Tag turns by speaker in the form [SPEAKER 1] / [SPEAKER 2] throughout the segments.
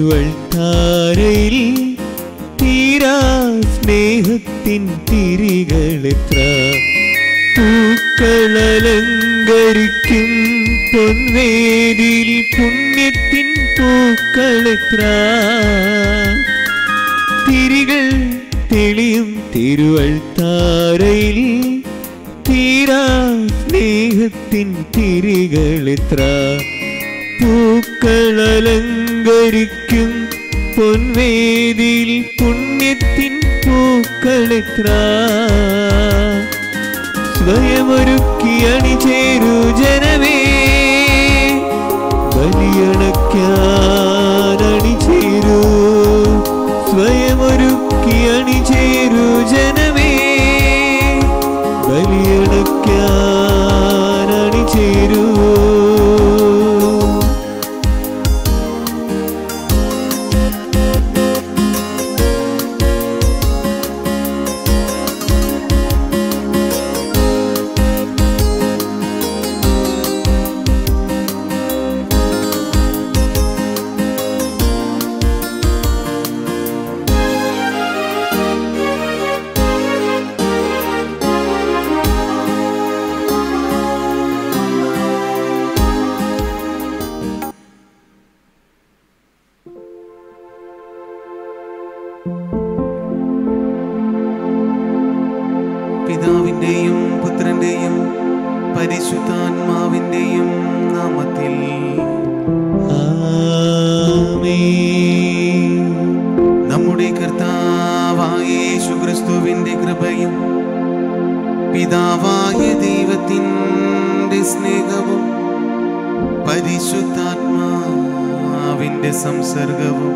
[SPEAKER 1] തിരുവൾത്താരയിൽ തീരാ സ്നേഹത്തിൻ തിരികളെത്ര പൂക്കളലങ്കരിക്കും പൊൻവേദിയിൽ പുണ്യത്തിൻ പൂക്കളെത്ര തിരികൾ തെളിയും തിരുവൾത്താരയിൽ തീരാ സ്നേഹത്തിൻ തിരികളെത്ര പൂക്കളലങ്കരിക്കും പൊൻവേദിയിൽ പുണ്യത്തിൻ പൂക്കളെത്ര സ്വയമൊരുക്കി അണിചേരു ജനമേ ബലിയണയ്ക്കാൻ അണിചേരൂ സ്വയമൊരുക്കി അണിചേരു ജനമേ ബലിയണയ്ക്കാൻ അണിചേരൂ
[SPEAKER 2] പിതാവിന്റെയും പുത്രന്റെയും പരിശുദ്ധാത്മാവിന്റെയും നാമത്തിൽ
[SPEAKER 1] ആമേൻ
[SPEAKER 2] നമ്മുടെ കർത്താവായ യേശു ക്രിസ്തുവിന്റെ കൃപയും പിതാവായ ദൈവത്തിൻ്റെ സ്നേഹവും പരിശുദ്ധാത്മാവിന്റെ സംസർഗവും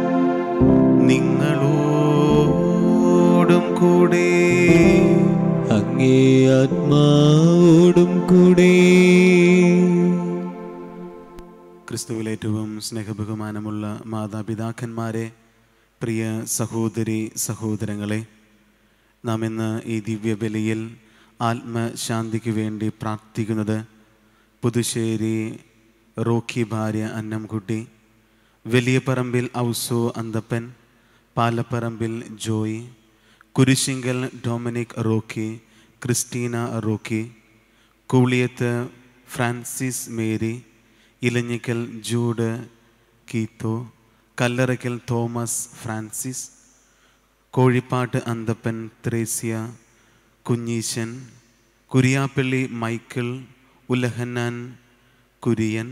[SPEAKER 2] നിങ്ങളോടും കൂടെ
[SPEAKER 1] അങ്ങേ ആത്മാവോടും കൂടെ
[SPEAKER 2] ക്രിസ്തുവിൽ ഏറ്റവും സ്നേഹബഹുമാനമുള്ള മാതാപിതാക്കന്മാരെ പ്രിയ സഹോദരി സഹോദരങ്ങളെ നാം ഇന്ന് ഈ ദിവ്യബലിയിൽ ആത്മശാന്തിക്ക് വേണ്ടി പ്രാർത്ഥിക്കുന്നത് പുതുശ്ശേരി റോക്കി ഭാര്യ അന്നംകുട്ടി വലിയ പറമ്പിൽ Ouso Anthappan Palapparambil Joy Kurishinkal Dominic Rocky Christina Rocky Kooliyath Francis Mary Elanjikkal Jude Keetho Kallarakkal Thomas Francis Kozhippatt Anthappan Thresia Kunjeeshan Kuriappally Michael Ulahannan Kurian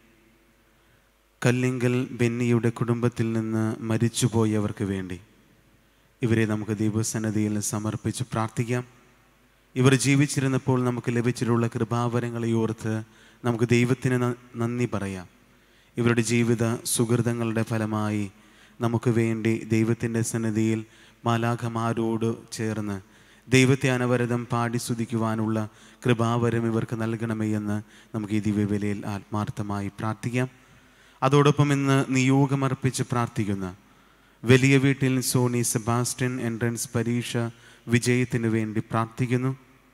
[SPEAKER 2] Kallinkal ബെന്നിയുടെ കുടുംബത്തിൽ നിന്ന് മരിച്ചുപോയവർക്ക് വേണ്ടി ഇവരെ നമുക്ക് ദൈവസന്നതിയിൽ സമർപ്പിച്ച് പ്രാർത്ഥിക്കാം ഇവർ ജീവിച്ചിരുന്നപ്പോൾ നമുക്ക് ലഭിച്ചിട്ടുള്ള കൃപാവരങ്ങളെ ഓർത്ത് നമുക്ക് ദൈവത്തിന് ന- നന്ദി പറയാം ഇവരുടെ ജീവിത സുഹൃതങ്ങളുടെ ഫലമായി നമുക്ക് വേണ്ടി ദൈവത്തിൻ്റെ സന്നിധിയിൽ മാലാഖമാരോട് ചേർന്ന് ദൈവത്തെ അനവരതം പാടി സ്തുതിക്കുവാനുള്ള കൃപാവരം ഇവർക്ക് നൽകണമേ എന്ന് നമുക്ക് ഈ ദിവ്യവിലയിൽ ആത്മാർത്ഥമായി പ്രാർത്ഥിക്കാം അതോടൊപ്പം ഇന്ന് നിയോഗമർപ്പിച്ച് പ്രാർത്ഥിക്കുന്ന വലിയ വീട്ടിൽ സോണി സെബാസ്റ്റ്യൻ എൻട്രൻസ് പരീക്ഷ വിജയത്തിന് വേണ്ടി പ്രാർത്ഥിക്കുന്നു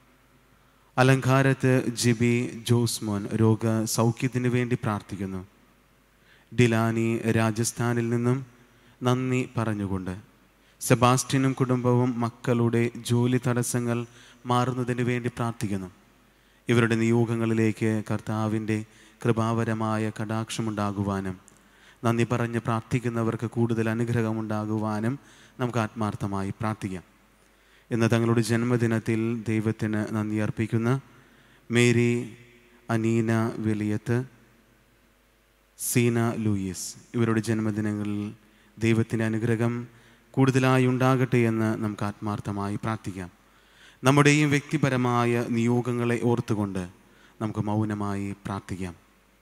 [SPEAKER 2] അലങ്കാരത്ത് ജിബി ജോസ്മോൻ രോഗ സൗഖ്യത്തിന് വേണ്ടി പ്രാർത്ഥിക്കുന്നു ഡിലാനി രാജസ്ഥാനിൽ നിന്നും നന്ദി പറഞ്ഞുകൊണ്ട് സെബാസ്റ്റ്യനും കുടുംബവും മക്കളുടെ ജോലി തടസ്സങ്ങൾ മാറുന്നതിന് വേണ്ടി പ്രാർത്ഥിക്കുന്നു ഇവരുടെ നിയോഗങ്ങളിലേക്ക് കർത്താവിൻ്റെ കൃപാവരമായ കടാക്ഷമുണ്ടാകുവാനും നന്ദി പറഞ്ഞ് പ്രാർത്ഥിക്കുന്നവർക്ക് കൂടുതൽ അനുഗ്രഹമുണ്ടാകുവാനും നമുക്ക് ആത്മാർത്ഥമായി പ്രാർത്ഥിക്കാം ഇന്ന് തങ്ങളുടെ ജന്മദിനത്തിൽ ദൈവത്തിന് നന്ദി അർപ്പിക്കുന്ന മേരി അനീന വെളിയത്ത് സീന ലൂയിസ് ഇവരുടെ ജന്മദിനങ്ങളിൽ ദൈവത്തിൻ്റെ അനുഗ്രഹം കൂടുതലായി ഉണ്ടാകട്ടെ എന്ന് നമുക്ക് ആത്മാർത്ഥമായി പ്രാർത്ഥിക്കാം നമ്മുടെയും വ്യക്തിപരമായ നിയോഗങ്ങളെ ഓർത്തുകൊണ്ട് നമുക്ക് മൗനമായി പ്രാർത്ഥിക്കാം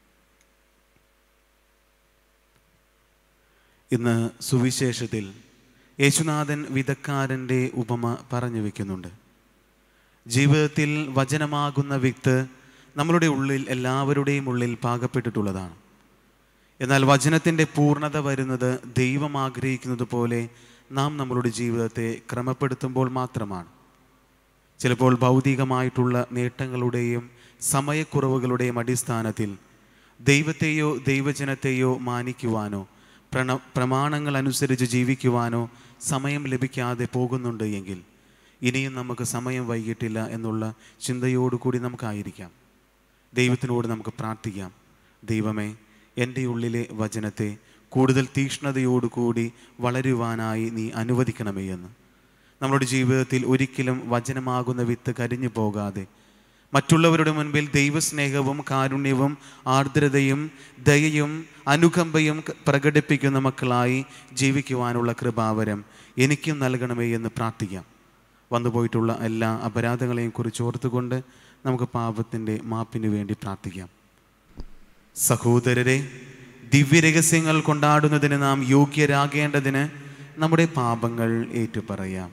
[SPEAKER 2] ഇന്ന് സുവിശേഷത്തിൽ യേശുനാഥൻ വിധക്കാരൻ്റെ ഉപമ പറഞ്ഞു വെക്കുന്നുണ്ട് ജീവിതത്തിൽ വചനമാകുന്ന വിത്ത് നമ്മളുടെ ഉള്ളിൽ എല്ലാവരുടെയും ഉള്ളിൽ പാകപ്പെട്ടിട്ടുള്ളതാണ് എന്നാൽ വചനത്തിൻ്റെ പൂർണ്ണത വരുന്നത് ദൈവം ആഗ്രഹിക്കുന്നത് പോലെ നാം നമ്മളുടെ ജീവിതത്തെ ക്രമപ്പെടുത്തുമ്പോൾ മാത്രമാണ് ചിലപ്പോൾ ഭൗതികമായിട്ടുള്ള നേട്ടങ്ങളുടെയും സമയക്കുറവുകളുടെയും അടിസ്ഥാനത്തിൽ ദൈവത്തെയോ ദൈവജനത്തെയോ മാനിക്കുവാനോ പ്രണ പ്രമാണങ്ങൾ അനുസരിച്ച് ജീവിക്കുവാനോ സമയം ലഭിക്കാതെ പോകുന്നുണ്ട് എങ്കിൽ ഇനിയും നമുക്ക് സമയം വൈകിട്ടില്ല എന്നുള്ള ചിന്തയോടുകൂടി നമുക്കായിരിക്കാം ദൈവത്തിനോട് നമുക്ക് പ്രാർത്ഥിക്കാം ദൈവമേ എൻ്റെ ഉള്ളിലെ വചനത്തെ കൂടുതൽ തീക്ഷ്ണതയോടുകൂടി വളരുവാനായി നീ അനുവദിക്കണമേ എന്ന് നമ്മുടെ ജീവിതത്തിൽ ഒരിക്കലും വചനമാകുന്ന വിത്ത് കരിഞ്ഞു പോകാതെ മറ്റുള്ളവരുടെ മുൻപിൽ ദൈവസ്നേഹവും കാരുണ്യവും ആർദ്രതയും ദയയും അനുകമ്പയും ക- പ്രകടിപ്പിക്കുന്ന മക്കളായി ജീവിക്കുവാനുള്ള കൃപാവരം എനിക്കും നൽകണമേ എന്ന് പ്രാർത്ഥിക്കാം വന്നുപോയിട്ടുള്ള എല്ലാ അപരാധങ്ങളെയും കുറിച്ച് ഓർത്തുകൊണ്ട് നമുക്ക് പാപത്തിൻ്റെ മാപ്പിന് വേണ്ടി പ്രാർത്ഥിക്കാം സഹോദരരെ ദിവ്യരഹസ്യങ്ങൾ കൊണ്ടാടുന്നതിന് നാം യോഗ്യരാകേണ്ടതിന് നമ്മുടെ പാപങ്ങൾ ഏറ്റുപറയാം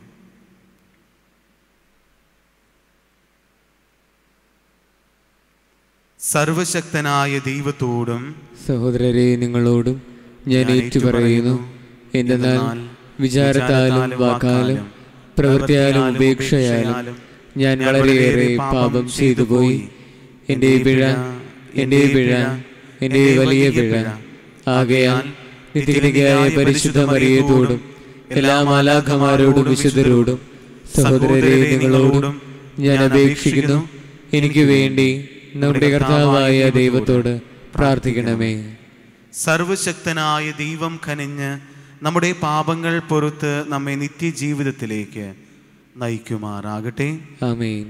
[SPEAKER 2] സർവശക്തനായ ദൈവത്തോടും
[SPEAKER 1] സഹോദരരെ നിങ്ങളോടും ഞാൻ ഏറ്റുപറയുന്നു എന്തെന്നാൽ വിചാരത്താലും വാക്കാലും പ്രവൃത്തിയാലും ഉപേക്ഷയാലും ഞാൻ വളരെയേറെ പാപം ചെയ്തു പോയി എൻ്റെ പിഴ എൻ്റെ പിഴ എൻ്റെ വലിയ പിഴ ആകയാൽ നിത്യനികയായ പരിശുദ്ധ മറിയത്തോടും എല്ലാ മാലാഖമാരോടും വിശുദ്ധരോടും സഹോദരരെ നിങ്ങളോടും ഞാൻ അപേക്ഷിക്കുന്നു എനിക്ക് വേണ്ടി നമ്മുടെ കർത്താവായ ദൈവത്തോട് പ്രാർത്ഥിക്കണമേ
[SPEAKER 2] സർവശക്തനായ ദൈവം കനിഞ്ഞ് നമ്മുടെ പാപങ്ങൾ പൊറുത്ത് നമ്മെ നിത്യജീവിതത്തിലേക്ക് നയിക്കുമാറാകട്ടെ
[SPEAKER 1] ആമേൻ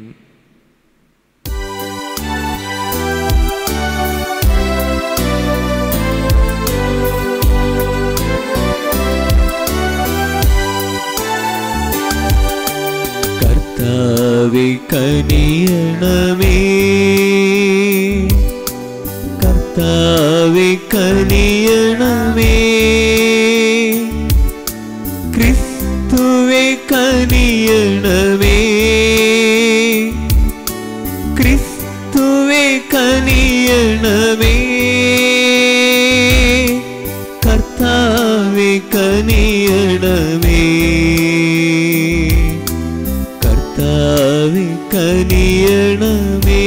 [SPEAKER 1] കർത്താവെ കനിയണമേ കർത്താവെ കനിയണമേ ക്രിസ്തുവെ കനിയണമേ ക്രിസ്തുവെ കനിയണമേ കർത്താവെ കനിയണമേ കർത്താവെ കനിയണമേ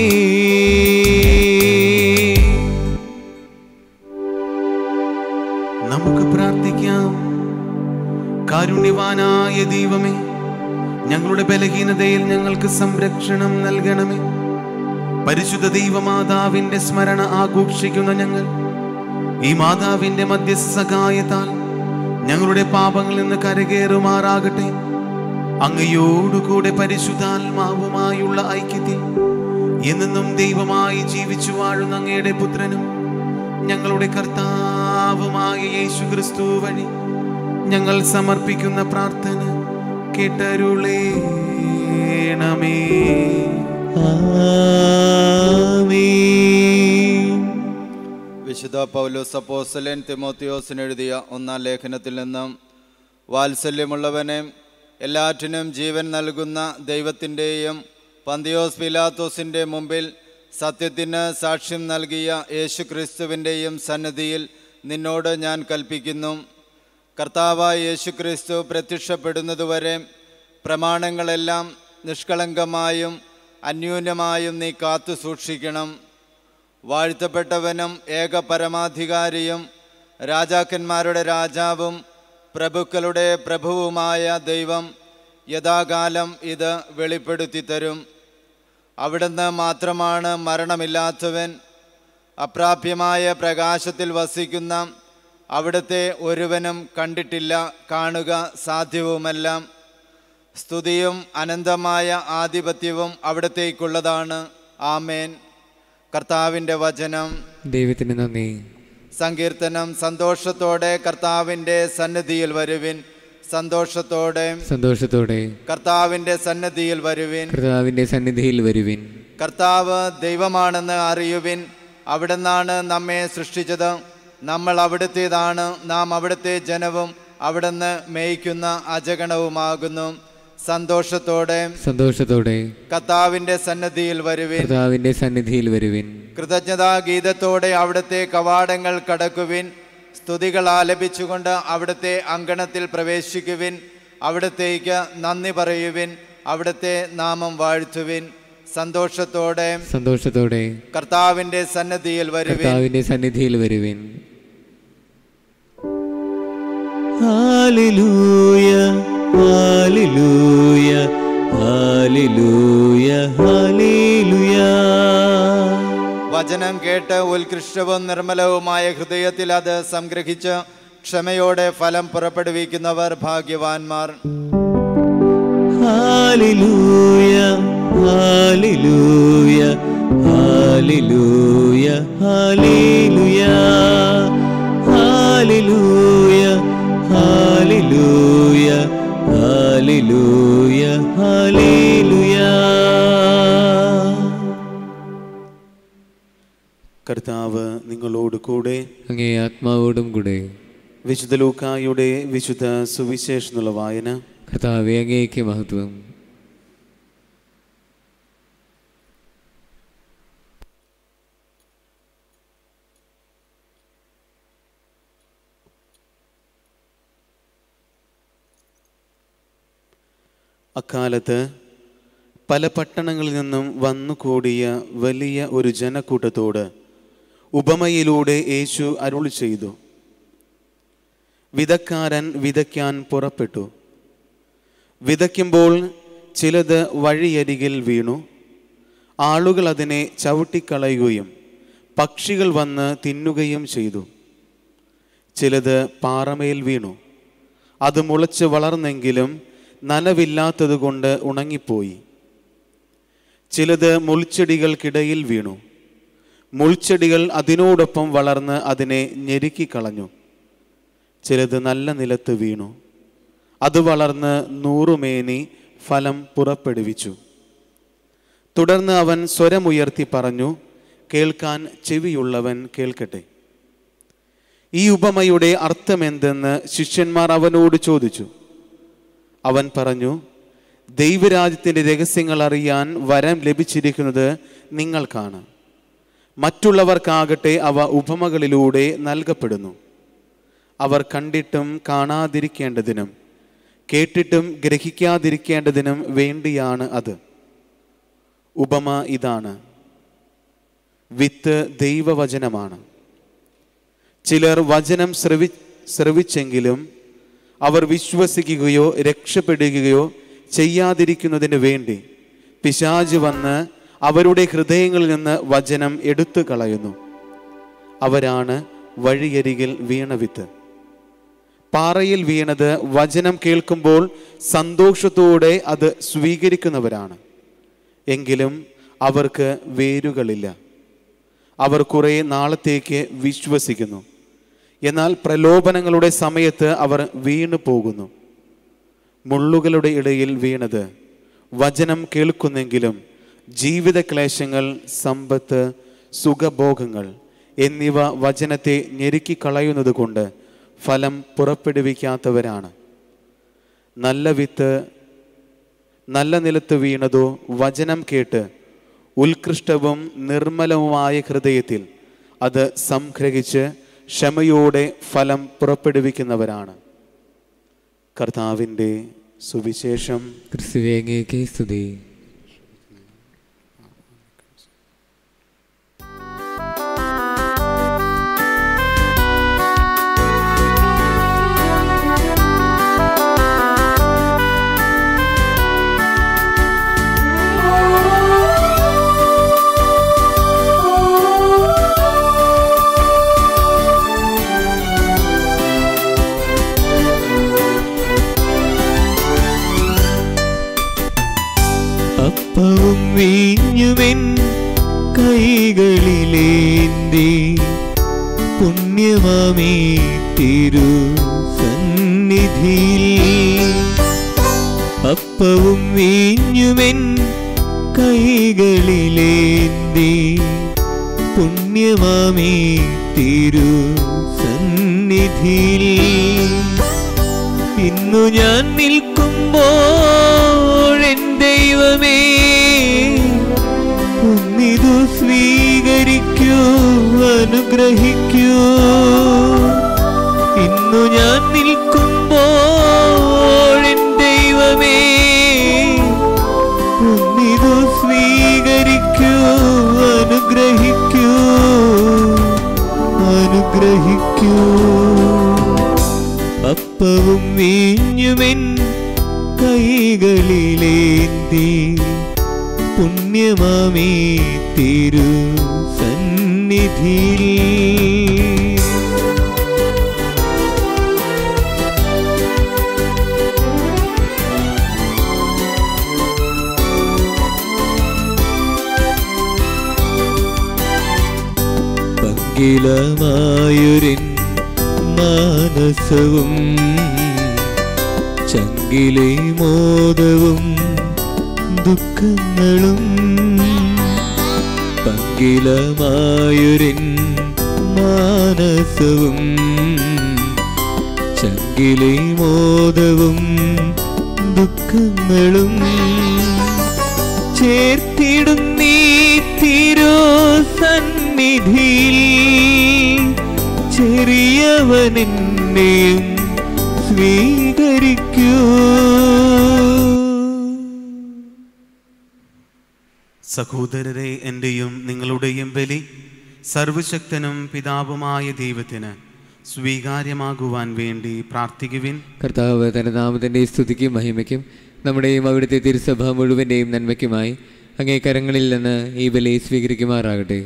[SPEAKER 2] നമുക്ക് പ്രാർത്ഥിക്കാം കാരുണ്യവാനായ ദൈവമേ ഞങ്ങളുടെ ബലഹീനതയിൽ ഞങ്ങൾക്ക് സംരക്ഷണം നൽകണമേ പരിശുദ്ധ ദൈവമാതാവിന്റെ സ്മരണ ആഘോഷിക്കുന്ന ഞങ്ങൾ ഈ മാതാവിന്റെ മധ്യസ്ഥ സഹായത്താൽ ഞങ്ങളുടെ പാപങ്ങളിൽ നിന്ന് കരകയറുമാറാകട്ടെ അങ്ങയോടുകൂടെ പരിശുദ്ധാത്മാവുമായുള്ള ഐക്യത്തിൽ എന്നെന്നും ദൈവമായി ജീവിച്ചു വാഴുന്ന അങ്ങയുടെ പുത്രനും ഞങ്ങളുടെ കർത്താവുമായ യേശു ക്രിസ്തു വഴി ഞങ്ങൾ സമർപ്പിക്കുന്ന പ്രാർത്ഥന കേട്ടരുളേണമേ
[SPEAKER 1] ആമേൻ
[SPEAKER 3] വിശുദ്ധ പൗലോസ് അപ്പോസ്തലൻ തിമോത്തിയോസിന് എഴുതിയ ഒന്നാം ലേഖനത്തിൽ നിന്നും വാത്സല്യമുള്ളവനെ എല്ലാറ്റിനും ജീവൻ നൽകുന്ന ദൈവത്തിൻ്റെയും പന്തിയോസ് പിലാത്തോസിൻ്റെ മുമ്പിൽ സത്യത്തിന് സാക്ഷ്യം നൽകിയ യേശു ക്രിസ്തുവിൻ്റെയും സന്നിധിയിൽ നിന്നോട് ഞാൻ കൽപ്പിക്കുന്നു കർത്താവായ യേശു ക്രിസ്തു പ്രത്യക്ഷപ്പെടുന്നതുവരെ പ്രമാണങ്ങളെല്ലാം നിഷ്കളങ്കമായും അന്യൂനമായും നീ കാത്തു സൂക്ഷിക്കണം വാഴ്ത്തപ്പെട്ടവനും ഏക പരമാധികാരിയും രാജാക്കന്മാരുടെ രാജാവും പ്രഭുക്കളുടെ പ്രഭുവുമായ ദൈവം യഥാകാലം ഇത് വെളിപ്പെടുത്തി തരും അവിടുന്ന് മാത്രമാണ് മരണമില്ലാത്തവൻ അപ്രാപ്യമായ പ്രകാശത്തിൽ വസിക്കുന്ന അവിടുത്തെ ഒരുവനും കണ്ടിട്ടില്ല കാണുക സാധ്യവുമെല്ലാം സ്തുതിയും അനന്തമായ ആധിപത്യവും അവിടത്തേക്കുള്ളതാണ് ആമേൻ കർത്താവിൻ്റെ വചനം
[SPEAKER 1] ദൈവത്തിന് നന്ദി
[SPEAKER 3] സങ്കീർത്തനം സന്തോഷത്തോടെ കർത്താവിൻ്റെ സന്നിധിയിൽ വരുവിൻ സന്തോഷത്തോടെ
[SPEAKER 1] സന്തോഷത്തോടെ
[SPEAKER 3] കർത്താവിൻ്റെ സന്നിധിയിൽ വരുവിൻ
[SPEAKER 1] കർത്താവിന്റെ സന്നിധിയിൽ വരുവിൻ
[SPEAKER 3] കർത്താവ് ദൈവമാണെന്ന് അറിയുവിൻ അവിടുന്നാണ് നമ്മെ സൃഷ്ടിച്ചത് നമ്മൾ അവിടുത്തേതാണ് നാം അവിടുത്തെ ജനവും അവിടുന്ന് മേയ്ക്കുന്ന അജഗണവുമാകുന്നു സന്തോഷത്തോടെ
[SPEAKER 1] സന്തോഷത്തോടെ
[SPEAKER 3] കർത്താവിൻ്റെ സന്നിധിയിൽ വരുവിൻ
[SPEAKER 1] കർത്താവിന്റെ സന്നിധിയിൽ വരുവിൻ
[SPEAKER 3] കൃതജ്ഞതാ ഗീതത്തോടെ അവിടുത്തെ കവാടങ്ങൾ കടക്കുവിൻ സ്തുതികൾ ആലപിച്ചുകൊണ്ട് അവിടുത്തെ അങ്കണത്തിൽ പ്രവേശിക്കുവിൻ അവിടത്തേക്ക് നന്ദി പറയുവിൻ അവിടുത്തെ നാമം വാഴ്ത്തുവിൻ സന്തോഷത്തോടെ
[SPEAKER 1] സന്തോഷത്തോടെ
[SPEAKER 3] കർത്താവിൻ്റെ സന്നദ്ധിയിൽ വരുവിൻ
[SPEAKER 1] കർത്താവിന്റെ സന്നിധിയിൽ വരുവിൻ
[SPEAKER 4] ഹാലലൂയ ഹാലലൂയ ഹാലലൂയ ഹാലലൂയ
[SPEAKER 3] വചനം കേട്ട് ഉത്കൃഷ്ടവും നിർമ്മലവുമായ ഹൃദയത്തിൽ അത് സംഗ്രഹിച്ച് ക്ഷമയോടെ ഫലം പുറപ്പെടുവിക്കുന്നവർ ഭാഗ്യവാന്മാർ
[SPEAKER 4] hallelujah hallelujah hallelujah hallelujah hallelujah hallelujah hallelujah hallelujah
[SPEAKER 2] കർത്താവ് നിങ്ങളോട് കൂടെ
[SPEAKER 1] അങ്ങേ ആത്മാവോടും കൂടെ
[SPEAKER 2] വിശുദ്ധ ലൂക്കായുടെ വിശുദ്ധ സുവിശേഷം എന്നുള്ള വായന
[SPEAKER 1] കർത്താവെ അങ്ങേക്ക് മഹത്വം
[SPEAKER 2] അക്കാലത്ത് പല പട്ടണങ്ങളിൽ നിന്നും വന്നുകൂടിയ വലിയ ഒരു ജനക്കൂട്ടത്തോട് ഉപമയിലൂടെ യേശു അരുളി ചെയ്തു വിതക്കാരൻ വിതയ്ക്കാൻ പുറപ്പെട്ടു വിതയ്ക്കുമ്പോൾ ചിലത് വഴിയരികിൽ വീണു ആളുകൾ അതിനെ ചവിട്ടിക്കളയുകയും പക്ഷികൾ വന്ന് തിന്നുകയും ചെയ്തു ചിലത് പാറമേൽ വീണു അത് മുളച്ച് വളർന്നെങ്കിലും നനവില്ലാത്തതുകൊണ്ട് ഉണങ്ങിപ്പോയി ചിലത് മുൾച്ചെടികൾക്കിടയിൽ വീണു മുൾച്ചെടികൾ അതിനോടൊപ്പം വളർന്ന് അതിനെ ഞെരുക്കിക്കളഞ്ഞു ചിലത് നല്ല നിലത്ത് വീണു അത് വളർന്ന് നൂറുമേനി ഫലം പുറപ്പെടുവിച്ചു തുടർന്ന് അവൻ സ്വരമുയർത്തി പറഞ്ഞു കേൾക്കാൻ ചെവിയുള്ളവൻ കേൾക്കട്ടെ ഈ ഉപമയുടെ അർത്ഥമെന്തെന്ന് ശിഷ്യന്മാർ അവനോട് ചോദിച്ചു അവൻ പറഞ്ഞു ദൈവരാജ്യത്തിൻ്റെ രഹസ്യങ്ങൾ അറിയാൻ വരം ലഭിച്ചിരിക്കുന്നത് നിങ്ങൾക്കാണ് മറ്റുള്ളവർക്കാകട്ടെ അവ ഉപമകളിലൂടെ നൽകപ്പെടുന്നു അവർ കണ്ടിട്ടും കാണാതിരിക്കേണ്ടതിനും കേട്ടിട്ടും ഗ്രഹിക്കാതിരിക്കേണ്ടതിനും വേണ്ടിയാണ് അത് ഉപമ ഇതാണ് വിത്ത് ദൈവവചനമാണ് ചിലർ വചനം ശ്രവി ശ്രവിച്ചെങ്കിലും അവർ വിശ്വസിക്കുകയോ രക്ഷപ്പെടുകയോ ചെയ്യാതിരിക്കുന്നതിന് വേണ്ടി പിശാജ് വന്ന് അവരുടെ ഹൃദയങ്ങളിൽ നിന്ന് വചനം എടുത്തു കളയുന്നു അവരാണ് വഴിയരികിൽ വീണ വിത്ത് പാറയിൽ വീണത് വചനം കേൾക്കുമ്പോൾ സന്തോഷത്തോടെ അത് സ്വീകരിക്കുന്നവരാണ് എങ്കിലും അവർക്ക് വേരുകളില്ല അവർ കുറേ നാളത്തേക്ക് വിശ്വസിക്കുന്നു എന്നാൽ പ്രലോഭനങ്ങളുടെ സമയത്ത് അവർ വീണു പോകുന്നു മുള്ളുകളുടെ ഇടയിൽ വീണത് വചനം കേൾക്കുന്നെങ്കിലും ജീവിത ക്ലേശങ്ങൾ സമ്പത്ത് സുഖഭോഗങ്ങൾ എന്നിവ വചനത്തെ ഞെരുക്കിക്കളയുന്നത് കൊണ്ട് ഫലം പുറപ്പെടുവിക്കാത്തവരാണ് നല്ല വിത്ത് നല്ല നിലത്ത് വീണതോ വചനം കേട്ട് ഉത്കൃഷ്ടവും നിർമ്മലവുമായ ഹൃദയത്തിൽ അത് സംഗ്രഹിച്ച് ക്ഷമയോടെ ഫലം പുറപ്പെടുവിക്കുന്നവരാണ് കർത്താവിൻ്റെ സുവിശേഷം
[SPEAKER 1] ക്രിസ്തുവേ അങ്ങേക്ക് സ്തുതി
[SPEAKER 4] അപ്പവും വീഞ്ഞുമെൻ കൈകളിലേന്തി പുണ്യമാമേ തിരു സന്നിധിയിൽ അപ്പവും വീഞ്ഞുമെൻ കൈകളിലേന്തി പുണ്യമാമേ തിരു സന്നിധിയിൽ ഇന്നു ഞാൻ നിൽക്കുമ്പോൾ എൻ ദൈവമേ ഒന്നിതു സ്വീകരിക്കൂ അനുഗ്രഹിക്കൂ ഇന്നു ഞാൻ നിൽക്കുമ്പോൾ എൻ ദൈവമേ ഒന്നിതു സ്വീകരിക്കൂ അനുഗ്രഹിക്കൂ അനുഗ്രഹിക്കൂ അപ്പ കൈകളിലേന്തി പുണ്യമാമേ തിരു സന്നിധിയിൽ പങ്കിലമായൊരിൻ മാനസവും ചങ്കിലെ മോദവും ദുഃഖങ്ങളും പങ്കിലമായൊരിൻ മാനസവും ചങ്കിലെ മോദവും ദുഃഖങ്ങളും ചേർത്തിടും നീ തിരോ സന്നിധിയിൽ ചെറിയവനെന്നെയും സ്വീകരിക്കൂ
[SPEAKER 2] സഹോദരരെ എൻ്റെയും നിങ്ങളുടെയും ബലി സർവശക്തനും പിതാവുമായ ദൈവത്തിന് സ്വീകാര്യമാകുവാൻ വേണ്ടി പ്രാർത്ഥിക്കുവിൻ
[SPEAKER 1] കർത്താവ് തന്റെ നാമത്തിന്റെ സ്തുതിക്കും മഹിമയ്ക്കും നമ്മുടെയും അവിടുത്തെ തിരുസഭ മുഴുവൻ്റെയും നന്മയ്ക്കുമായി അങ്ങേ കരങ്ങളിൽ നിന്ന് ഈ ബലി സ്വീകരിക്കുമാറാകട്ടെ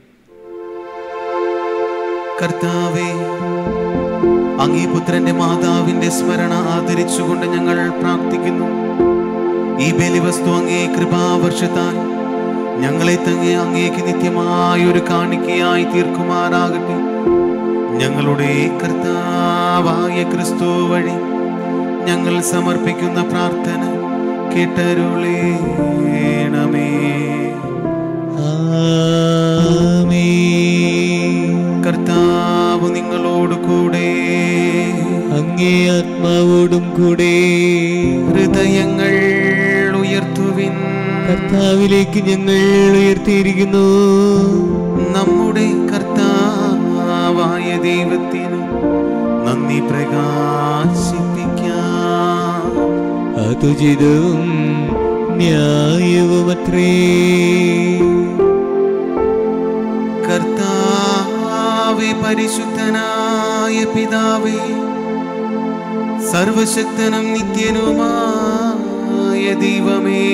[SPEAKER 2] കർത്താവേ അങ്ങേ പുത്രന്റെ മാതാവിന്റെ സ്മരണ ആദരിച്ചുകൊണ്ട് ഞങ്ങൾ പ്രാർത്ഥിക്കുന്നു ഈ ബലിവസ്തു അങ്ങേ കൃപാവർഷത്താൽ ഞങ്ങളെ തങ്ങി അങ്ങേക്ക് നിത്യമായ ഒരു കാണിക്കയായി തീർക്കുമാറാകട്ടെ ഞങ്ങളുടെ കർത്താവായ ക്രിസ്തു വഴി ഞങ്ങൾ സമർപ്പിക്കുന്ന പ്രാർത്ഥന കേട്ടരുളേണമേ
[SPEAKER 4] ആമേൻ.
[SPEAKER 2] കർത്താവ് നിങ്ങളോട് കൂടെ
[SPEAKER 4] അങ്ങേ ആത്മാവോടും കൂടെ
[SPEAKER 2] ഹൃദയങ്ങൾ ഉയർത്തുവിൻ
[SPEAKER 4] കർത്താവിലേക്ക് ഞങ്ങൾ ഉയർത്തിയിരിക്കുന്നു
[SPEAKER 2] നമ്മുടെ കർത്താവായ ദൈവത്തിന് നന്ദി പ്രകാശിപ്പിക്കാം
[SPEAKER 4] അതുചിതവും ന്യായവുമത്രേ
[SPEAKER 2] കർത്താവെ പരിശുദ്ധനായ പിതാവേ സർവശക്തനും നിത്യനുമായ ദൈവമേ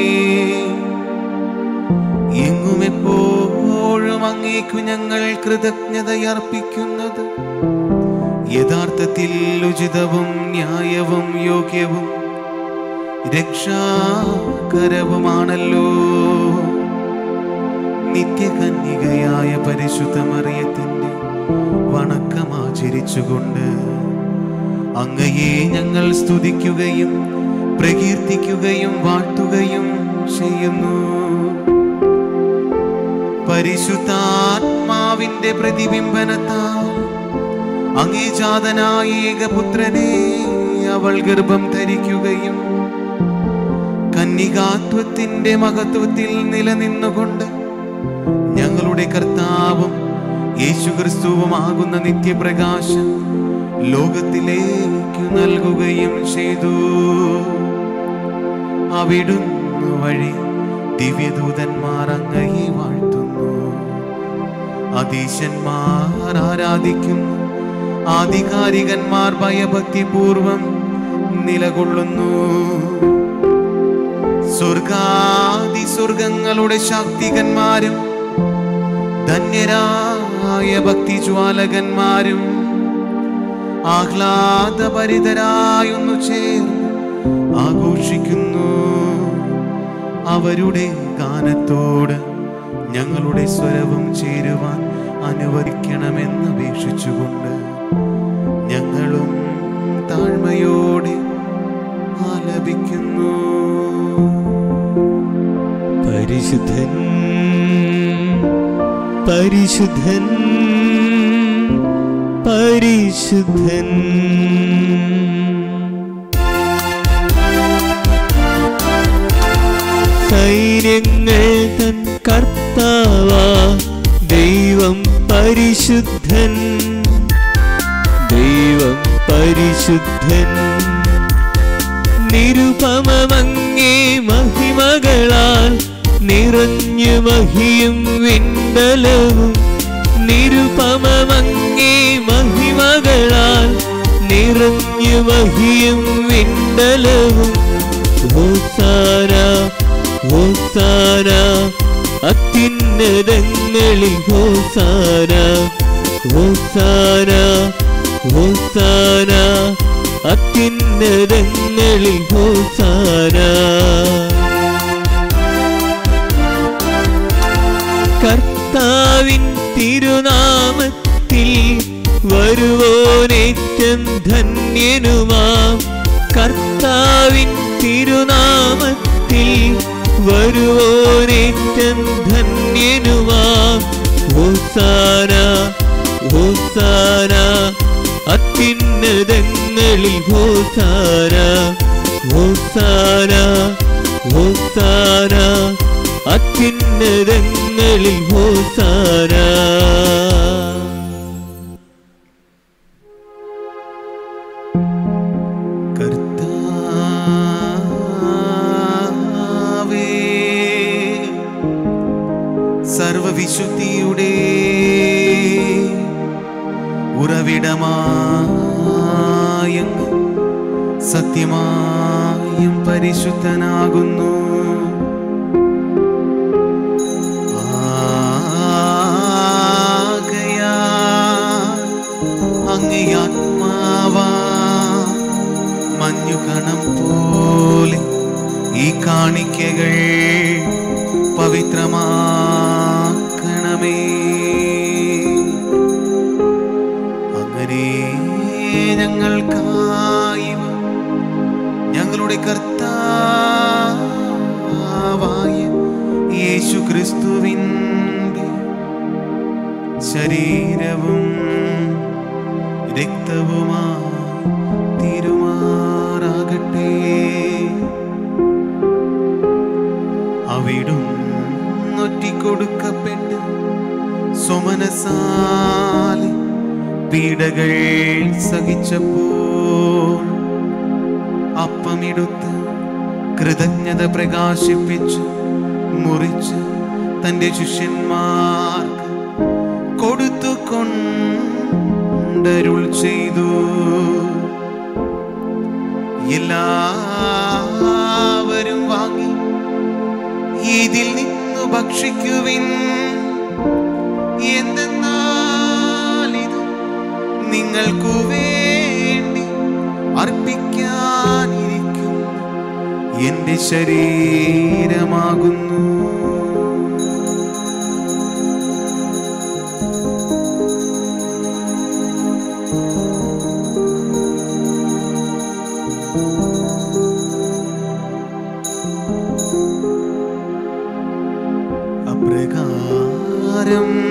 [SPEAKER 2] എങ്ങും എപ്പോഴും അങ്ങേക്കു ഞങ്ങൾ കൃതജ്ഞതയർപ്പിക്കുന്നത് യഥാർത്ഥത്തിൽ ഉചിതവും ന്യായവും യോഗ്യവും രക്ഷാകരവുമാണല്ലോ നിത്യകന്യകയായ പരിശുദ്ധ മറിയത്തിന്റെ വണക്കമാചരിച്ചുകൊണ്ട് അങ്ങയെ ഞങ്ങൾ സ്തുതിക്കുകയും പ്രകീർത്തിക്കുകയും വാഴ്ത്തുകയും ചെയ്യുന്നു പരിശുദ്ധാത്മാവിന്റെ പ്രതിബിംബനത്താൽ അങ്ങേ ജാതനായ ഏകപുത്രനെ അവൾ ഗർഭം ധരിക്കുകയും കന്യകാത്വത്തിന്റെ മഹത്വത്തിൽ നിലനിന്നുകൊണ്ട് ഞങ്ങളുടെ കർത്താവും യേശുക്രിസ്തുവുമാകുന്ന നിത്യപ്രകാശം ലോകത്തിലേക്ക് നൽകുകയും ചെയ്തു അവിടുന്ന് വഴി ദിവ്യദൂതന്മാർ അങ്ങയെ വാഴ്ത്തുന്നു അതീശന്മാർ ആരാധിക്കുന്നു ആധികാരികന്മാർ ഭയഭക്തിപൂർവം നിലകൊള്ളുന്നു സ്വർഗാദി സ്വർഗങ്ങളുടെ ശാക്തികന്മാരും ധന്യരായ ഭക്തിജ്വാലകന്മാരും ആഹ്ലാദഭരിതരായൊന്നു ചേർന്ന് ആഘോഷിക്കുന്നു അവരുടെ ഗാനത്തോട് ഞങ്ങളുടെ സ്വരവും ചേരുവാൻ അനുവദിക്കണമെന്ന് അപേക്ഷിച്ചുകൊണ്ട് ഞങ്ങളും താഴ്മയോടെ ആലപിക്കുന്നു
[SPEAKER 4] പരിശുദ്ധൻ പരിശുദ്ധൻ പരിശുദ്ധൻ സൈന്യങ്ങൾ തൻ കർത്താവ ദൈവം പരിശുദ്ധൻ ദൈവം പരിശുദ്ധൻ നിരുപമങ്ങേ മഹിമകളാൽ നിറഞ്ഞു മഹിയും വിണ്ടലവും നിരുപമങ്ങേ മഹിമകളാൽ നിറഞ്ഞു മഹിയും വിണ്ടലവും ഹോസാന അത്യുന്നതങ്ങളിൽ ഹോസാന ഹോസാന ഹോസാന അത്യുന്നതങ്ങളിൽ ഹോസാന കർത്താവിൻ തിരുനാമത്തിൽ വരുവോനേറ്റം ധന്യനുമാം കർത്താവിൻ തിരുനാമത്തിൽ വരുവോനേറ്റം ധന്യനുമാം ഹോസാന ഹോസാന അത്യുന്നതങ്ങളിൽ ഹോസാന ഹോസാന ഹോസാന അത്യുന്നതങ്ങളിൽ ഹോസാന
[SPEAKER 2] കർത്താവേ സർവവിശുദ്ധിയുടെ ഉറവിടമായ സത്യമായും പരിശുദ്ധനാകുന്നു ആകയാൽ അങ്ങേ ആത്മാവാ മഞ്ഞുകണം പോലെ ഈ കാണിക്കകൾ പവിത്രമാക്കണമേ അങ്ങനെ ഞങ്ങൾക്കായി ഞങ്ങളുടെ കർത്താവായ യേശു ക്രിസ്തുവിൻ്റെ ശരീരവും രക്തവുമായി തീരുമാറാകട്ടെ അവിടും നൊറ്റിക്കൊടുക്കപ്പെട്ട് സ്വമനസാലി പീഡകൾ സഹിച്ചപ്പോൾ അപ്പമെടുത്ത് കൃതജ്ഞത പ്രകാശിപ്പിച്ച് മുറിച്ച് തൻ്റെ ശിഷ്യന്മാർക്ക് കൊടുത്തു കൊണ്ടരുൾ ചെയ്തു എല്ലാവരും വാങ്ങി ഇതിൽ നിന്നു ഭക്ഷിക്കുവിൻ എന്തെന്നാൽ ഇത് നിങ്ങൾക്കു വേണ്ടി അർപ്പിക്കാനിരിക്കും എന്റെ ശരീരമാകുന്നു അപ്രകാരം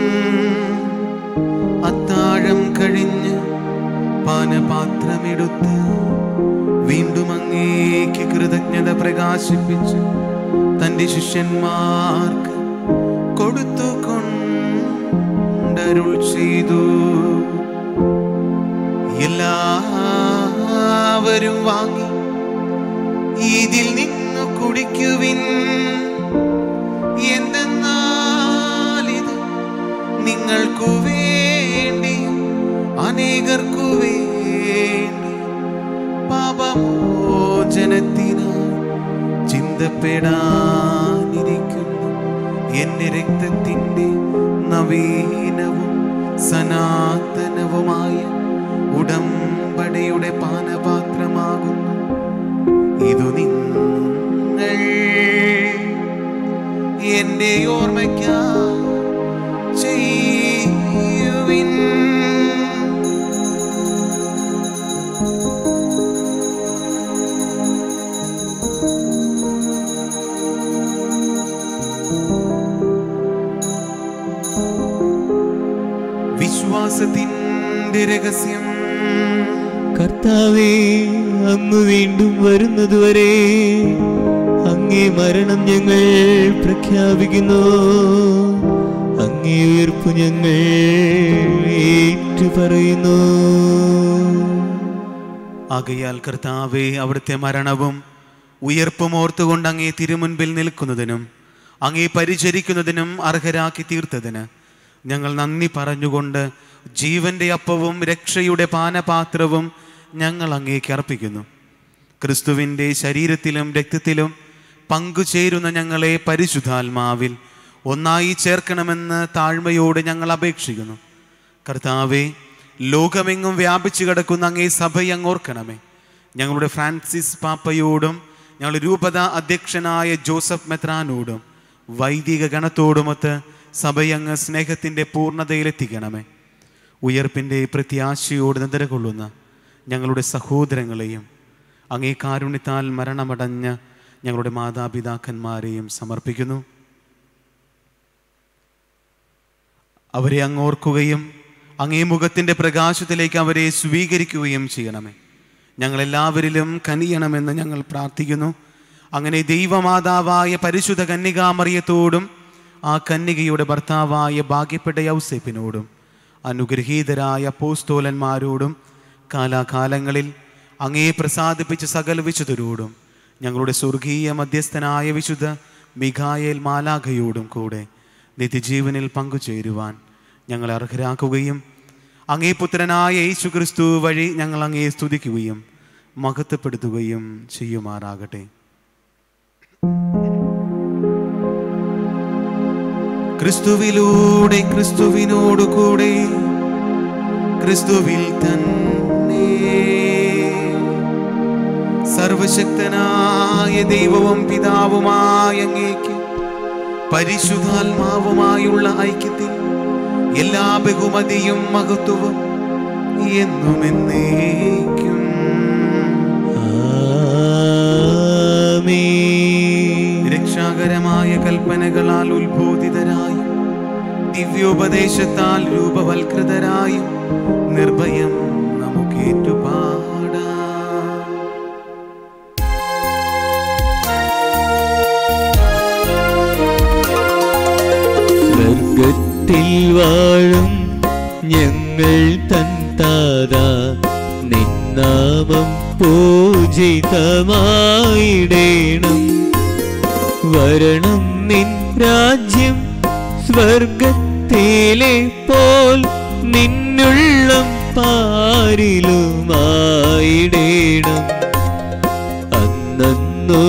[SPEAKER 2] അത്താഴം കഴിഞ്ഞ് പാനപാത്രമെടുത്ത് വീണ്ടും അങ്ങേക്ക് കൃതജ്ഞത പ്രകാശിപ്പിച്ച് തന്റെ ശിഷ്യന്മാർക്ക് കൊടുത്തു കൊണ്ടരുൾ ചെയ്തു എല്ലാവരും വാങ്ങി ഇതിൽ നിന്നു കുടിക്കുവിൻ എന്തെന്നാൽ ഇത് നിങ്ങൾക്കു വേണ്ടി അനേകർക്കു വേണ്ടി പാപമോചനത്തിനായി ചിന്തപ്പെടാനിരിക്കുന്നു എന്റെ രക്തത്തിൻ്റെ നവീനവും സനാതനവുമായ ഉടമ്പടിയുടെ പാനപാത്രമാകുന്നു ഇതു നിങ്ങൾ എന്റെ ഓർമ്മയ്ക്കാ ചെയ്യുവിൻ വിശ്വാസത്തിൻ്റെ രഹസ്യം
[SPEAKER 4] കർത്താവേ അങ്ങ് വീണ്ടും വരുന്നതുവരെ അങ്ങേ മരണം ഞങ്ങൾ പ്രഖ്യാപിക്കുന്നു അങ്ങേ ഉയർപ്പ് ഞങ്ങൾ ഏറ്റുപറയുന്നു
[SPEAKER 2] ആകയാൽ കർത്താവെ അവിടുത്തെ മരണവും ഉയർപ്പും ഓർത്തുകൊണ്ട് അങ്ങേ തിരുമുൻപിൽ നിൽക്കുന്നതിനും അങ്ങേ പരിചരിക്കുന്നതിനും അർഹരാക്കി തീർത്തതിന് ഞങ്ങൾ നന്ദി പറഞ്ഞുകൊണ്ട് ജീവന്റെ അപ്പവും രക്ഷയുടെ പാനപാത്രവും ഞങ്ങൾ അങ്ങേക്ക് അർപ്പിക്കുന്നു ക്രിസ്തുവിൻ്റെ ശരീരത്തിലും രക്തത്തിലും പങ്കുചേരുന്ന ഞങ്ങളെ പരിശുദ്ധാത്മാവിൽ ഒന്നായി ചേർക്കണമെന്ന് താഴ്മയോട് ഞങ്ങൾ അപേക്ഷിക്കുന്നു കർത്താവെ ലോകമെങ്ങും വ്യാപിച്ചു കിടക്കുന്ന അങ്ങേ സഭയെ അങ്ങോർക്കണമേ ഞങ്ങളുടെ ഫ്രാൻസിസ് പാപ്പയോടും ഞങ്ങളുടെ രൂപത അധ്യക്ഷനായ ജോസഫ് മെത്രാനോടും വൈദിക ഗണത്തോടുമൊത്ത് സഭയങ്ങ് സ്നേഹത്തിൻ്റെ പൂർണ്ണതയിലെത്തിക്കണമേ ഉയർപ്പിൻ്റെ പ്രത്യാശയോട് നിദ്രകൊള്ളുന്ന ഞങ്ങളുടെ സഹോദരങ്ങളെയും അങ്ങേ കാരുണ്യത്താൽ മരണമടഞ്ഞ ഞങ്ങളുടെ മാതാപിതാക്കന്മാരെയും സമർപ്പിക്കുന്നു അവരെ അങ്ങോർക്കുകയും അങ്ങേ മുഖത്തിൻ്റെ പ്രകാശത്തിലേക്ക് അവരെ സ്വീകരിക്കുകയും ചെയ്യണമേ ഞങ്ങളെല്ലാവരിലും കനിയണമെന്ന് ഞങ്ങൾ പ്രാർത്ഥിക്കുന്നു അങ്ങനെ ദൈവമാതാവായ പരിശുദ്ധ കന്യകാമറിയത്തോടും ആ കന്യകയുടെ ഭർത്താവായ ഭാഗ്യപ്പെട്ട യൗസേപ്പിനോടും അനുഗ്രഹീതരായ പോസ്തോലന്മാരോടും കാലാകാലങ്ങളിൽ അങ്ങേ പ്രസാദിപ്പിച്ച സകല വിശുദ്ധരോടും ഞങ്ങളുടെ സ്വർഗീയ മധ്യസ്ഥനായ വിശുദ്ധ മിഖായേൽ മാലാഖയോടും കൂടെ നിത്യജീവനിൽ പങ്കുചേരുവാൻ ഞങ്ങളെ അർഹരാക്കുകയും അങ്ങേ പുത്രനായ യേശു ക്രിസ്തു വഴി ഞങ്ങൾ അങ്ങേ സ്തുതിക്കുകയും മഹത്വപ്പെടുത്തുകയും ചെയ്യുമാറാകട്ടെ ക്രിസ്തുവിലൂടെ ക്രിസ്തുവിനോട് കൂടെ ക്രിസ്തുവിൽ തന്നെ സർവശക്തനായ ദൈവവും പിതാവുമായ അങ്ങേക്ക് പരിശുദ്ധാത്മാവുമായുള്ള ഐക്യത്തിൽ എല്ലാ ബഹുമതിയും മഹത്വവും എന്നും എന്നേക്കും
[SPEAKER 4] ആമേൻ.
[SPEAKER 2] രക്ഷാകരമായ കൽപ്പനകളാൽ ഉത്ബോധിതരായും ദിവ്യോപദേശത്താൽ രൂപവൽകൃതരായും നിർഭയം നമുക്ക് ഏറ്റുപാടാം
[SPEAKER 4] സ്വർഗത്തിൽ വാഴും ഞങ്ങൾ തൻ താത നിന്നാമം പൂജിതമായിടേണം വരണം നിൻ രാജ്യം സ്വർഗത്തിലെ പോൽ നിന്നുള്ളം പാരിലുമായിടേണം അന്നു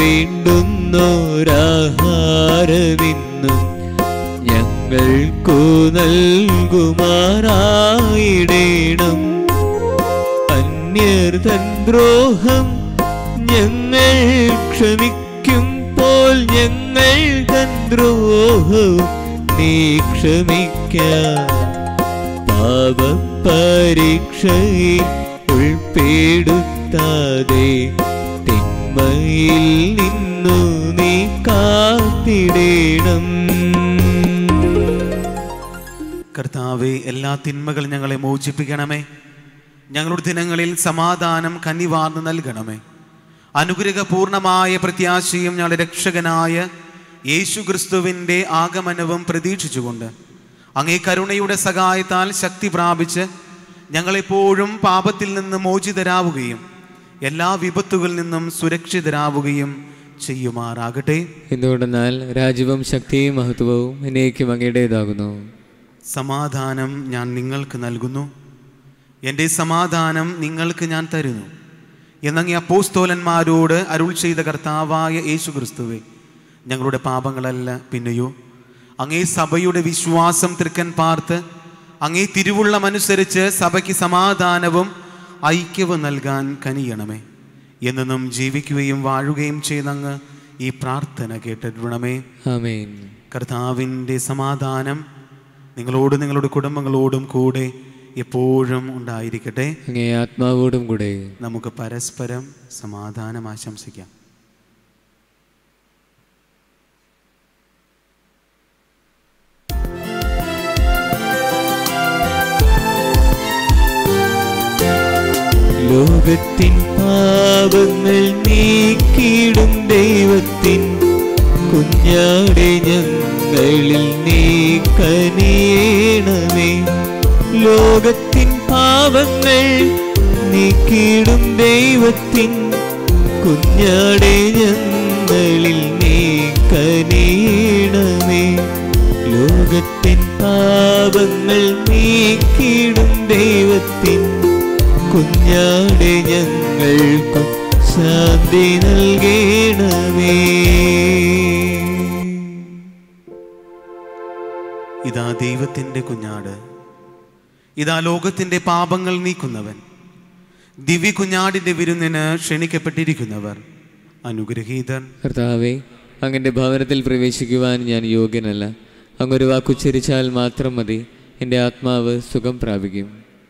[SPEAKER 4] വേണ്ടുന്നോരാഹാരമിന്നും ഞങ്ങൾക്കു നൽകുമാറായിടേണം അന്യർതൻ ദ്രോഹം ഞങ്ങൾ ക്ഷമിക്കുമ്പോൾ ഞങ്ങൾ തൻ ദ്രോഹവും നീ ക്ഷമിക്കാം പാപപരീക്ഷയിൽ ഉൾപ്പെടുത്താതെ തിന്മയിൽ നിന്നു നീ കാത്തിടേണം
[SPEAKER 2] കർത്താവെ എല്ലാ തിന്മകളും ഞങ്ങളെ മോചിപ്പിക്കണമേ ഞങ്ങളുടെ ദിനങ്ങളിൽ സമാധാനം കനിവാർന്ന് നൽകണമേ അനുഗ്രഹപൂർണമായ പ്രത്യാശയും ഞങ്ങളുടെ രക്ഷകനായ യേശു ക്രിസ്തുവിൻ്റെ ആഗമനവും പ്രതീക്ഷിച്ചുകൊണ്ട് അങ്ങേ കരുണയുടെ സഹായത്താൽ ശക്തി പ്രാപിച്ച് ഞങ്ങളെപ്പോഴും പാപത്തിൽ നിന്ന് മോചിതരാവുകയും എല്ലാ വിപത്തുകളിൽ നിന്നും സുരക്ഷിതരാവുകയും ചെയ്യുമാറാകട്ടെ
[SPEAKER 1] എന്തുകൊണ്ടെന്നാൽ രാജ്യവും ശക്തിയും മഹത്വവും എന്നേക്കും അങ്ങയുടേതാകുന്നു
[SPEAKER 2] സമാധാനം ഞാൻ നിങ്ങൾക്ക് നൽകുന്നു എൻ്റെ സമാധാനം നിങ്ങൾക്ക് ഞാൻ തരുന്നു എന്നങ്ങി അപ്പോസ്തോലന്മാരോട് അരുൾ ചെയ്ത കർത്താവായ യേശു ക്രിസ്തുവെ ഞങ്ങളുടെ പാപങ്ങളല്ല പിന്നെയോ അങ്ങേ സഭയുടെ വിശ്വാസം തൃക്കൻ പാർത്ത് അങ്ങേ തിരുവുള്ളമനുസരിച്ച് സഭയ്ക്ക് സമാധാനവും ഐക്യവും നൽകാൻ കനിയണമേ എന്നെന്നും ജീവിക്കുകയും വാഴുകയും ചെയ്യുന്നങ്ങ് ഈ പ്രാർത്ഥന കേട്ടിടണമേ
[SPEAKER 1] ആമേൻ
[SPEAKER 2] കർത്താവിൻ്റെ സമാധാനം നിങ്ങളോടും നിങ്ങളുടെ കുടുംബങ്ങളോടും കൂടെ എപ്പോഴും ഉണ്ടായിരിക്കട്ടെ
[SPEAKER 1] അങ്ങേ ആത്മാവോടും കൂടെ
[SPEAKER 2] നമുക്ക് പരസ്പരം സമാധാനം ആശംസിക്കാം
[SPEAKER 4] ലോകത്തിൻ പാപങ്ങൾ നീക്കിയിടും ദൈവത്തിൻ കുഞ്ഞാടെ ഞങ്ങളിൽ നീ കനിയണമേ ലോകത്തിൻ പാപങ്ങൾ നീക്കിയിടും ദൈവത്തിൻ കുഞ്ഞാടെ ഞങ്ങളിൽ നീ കനിയണമേ ലോകത്തിൻ പാപങ്ങൾ നീക്കിയിടും ദൈവത്തിൻ കുഞ്ഞാടെ ഞങ്ങൾക്കും ശാന്തി നൽകണമേ
[SPEAKER 2] ദൈവത്തിൻ്റെ കുഞ്ഞാട് ഇതാ ലോകത്തിൻ്റെ പാപങ്ങൾ നീക്കുന്നവൻ ദിവ്യ കുഞ്ഞാടിൻ്റെ വിരുന്നിന് ക്ഷണിക്കപ്പെട്ടിരിക്കുന്നവർ അനുഗ്രഹീതർ
[SPEAKER 1] കർത്താവെ അങ്ങൻ്റെ ഭവനത്തിൽ പ്രവേശിക്കുവാൻ ഞാൻ യോഗ്യനല്ല അങ്ങൊരു വാക്കുച്ചരിച്ചാൽ മാത്രം മതി എൻ്റെ ആത്മാവ് സുഖം പ്രാപിക്കും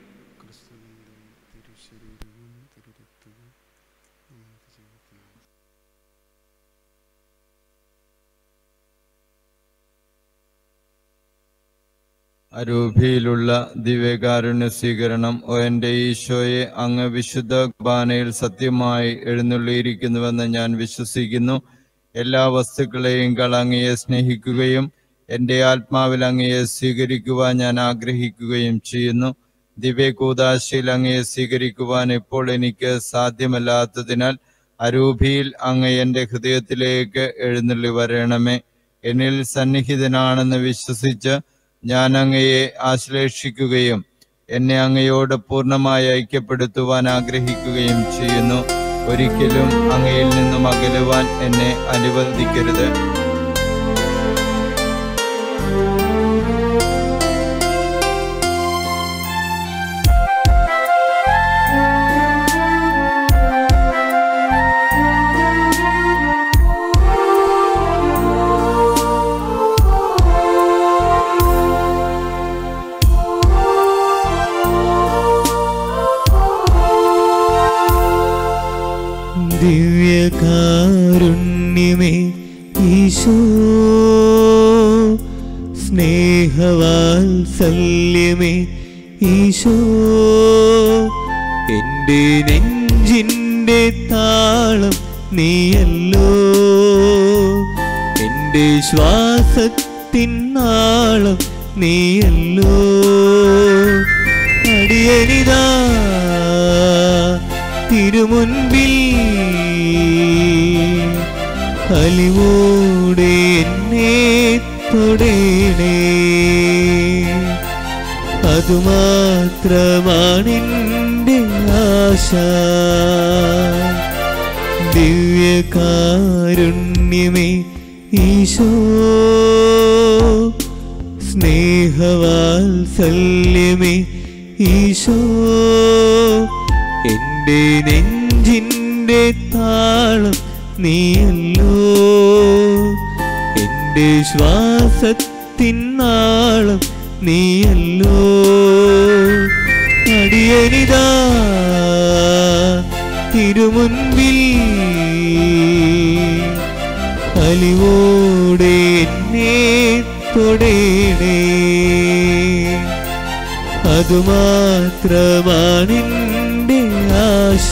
[SPEAKER 5] അരൂപിയിലുള്ള ദിവ്യകാരുണ്യ സ്വീകരണം ഓ എൻ്റെ ഈശോയെ അങ്ങ് വിശുദ്ധ കുർബാനയിൽ സത്യമായി എഴുന്നള്ളിയിരിക്കുന്നുവെന്ന് ഞാൻ വിശ്വസിക്കുന്നു എല്ലാ വസ്തുക്കളെയും അങ്ങയെ സ്നേഹിക്കുകയും എൻ്റെ ആത്മാവിൽ അങ്ങയെ സ്വീകരിക്കുവാൻ ഞാൻ ആഗ്രഹിക്കുകയും ചെയ്യുന്നു ദിവ്യകൂദാശയിൽ അങ്ങയെ സ്വീകരിക്കുവാൻ ഇപ്പോൾ എനിക്ക് സാധ്യമല്ലാത്തതിനാൽ അരൂപിയിൽ അങ്ങ് എൻ്റെ ഹൃദയത്തിലേക്ക് എഴുന്നള്ളി വരണമേ എന്നിൽ സന്നിഹിതനാണെന്ന് വിശ്വസിച്ച് ഞാൻ അങ്ങയെ ആശ്ലേഷിക്കുകയും എന്നെ അങ്ങയോട് പൂർണ്ണമായി ഐക്യപ്പെടുത്തുവാൻ ആഗ്രഹിക്കുകയും ചെയ്യുന്നു ഒരിക്കലും അങ്ങയിൽ നിന്നും അകലുവാൻ എന്നെ അനുവദിക്കരുത്
[SPEAKER 4] ദിവ്യകാരുണ്യമേ ഈശോ സ്നേഹവാത്സല്യമേ ഈശോ എൻ്റെ നെഞ്ചിൻ്റെ താളം നീയല്ലോ എൻ്റെ ശ്വാസത്തിൻ നാളം നീയല്ലോ അടിയനിതാ തിരുമുൻപിൽ കലിവോടെ എന്നെ തൊടേണേ അതുമാത്രമാണെൻ്റെ ആശ ദിവ്യകാരുണ്യമേ ഈശോ സ്നേഹവാത്സല്യമേ ഈശോ എൻ്റെ നെഞ്ചിൻ്റെ താളം നീയല്ലോ എൻ്റെ ശ്വാസത്തിൻ നാളം നീയല്ലോ അടിയനിതാ തിരുമുൻപിൽ അലിവോടെ എന്നെ തൊടേണേ അതുമാത്രമാണെൻ്റെ ആശ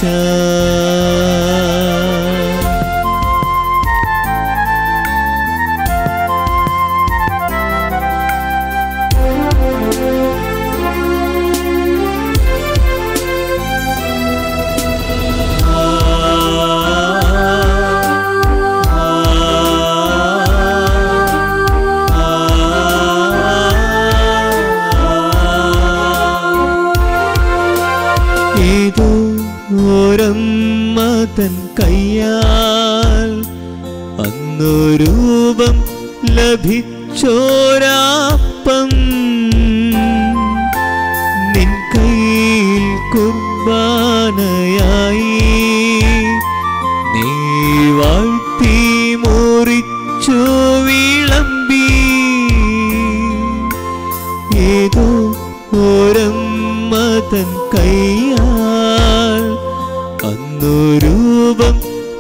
[SPEAKER 4] ഏതോ ഓരമ്മ തൻ കയ്യാൽ അന്നു രൂപം ലഭിച്ചോരാപ്പം നിൻ കയ്യിൽ കുർബാനയായി നീ വാഴ്ത്തി മുറിച്ചു വിളമ്പി ഏതോ ഓരമ്മ തൻ കയ്യാൽ അന്നു രൂപം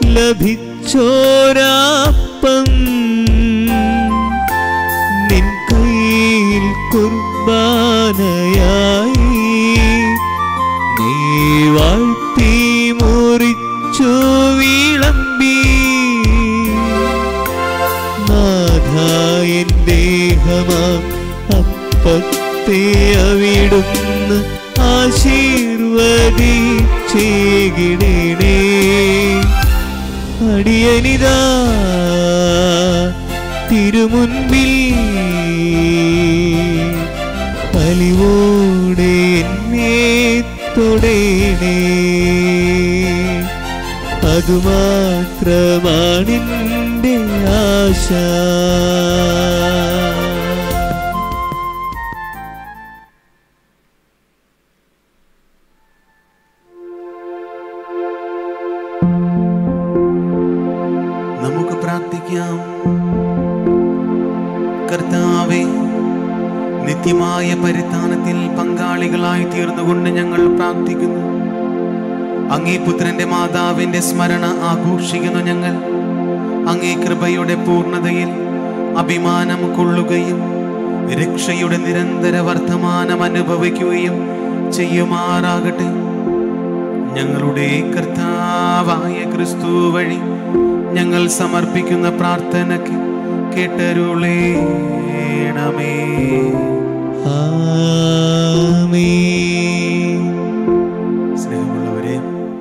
[SPEAKER 4] ലഭിച്ചോരാപ്പം നിൻ കയ്യിൽ കുർബാനയായി നീ വാഴ്ത്തി മുറിച്ചു വിളമ്പി നാഥായൻ ദേഹമാം അപ്പത്തെ അവിടുന്ന് ആശീർവദിച്ചേകിടണേ അടിയനിതാ തിരുമുൻപിൽ അലിവോടെ എന്നെ തൊടേണേ അതുമാത്രമാണെൻ്റെ ആശ
[SPEAKER 2] പ്രാർത്ഥിക്കാം കർത്താവെ നിത്യമായ പരിത്താനത്തിൽ പങ്കാളികളായി തീർന്നുകൊണ്ട് ഞങ്ങൾ പ്രാർത്ഥിക്കുന്നു അങ്ങേ പുത്രന്റെ മാതാവിന്റെ സ്മരണ ആഘോഷിക്കുന്നു ഞങ്ങൾ അങ്ങേ കൃപയുടെ പൂർണ്ണതയിൽ അഭിമാനം കൊള്ളുകയും രക്ഷയുടെ നിരന്തര വർത്തമാനം അനുഭവിക്കുകയും ചെയ്യുമാറാകട്ടെ ഞങ്ങളുടെ കർത്താവായ ക്രിസ്തു വഴി ഞങ്ങൾ സമർപ്പിക്കുന്ന പ്രാർത്ഥനയ്ക്ക് കേട്ടരുളേണമേ
[SPEAKER 4] ആമേൻ
[SPEAKER 2] സ്നേഹമുള്ളവരെ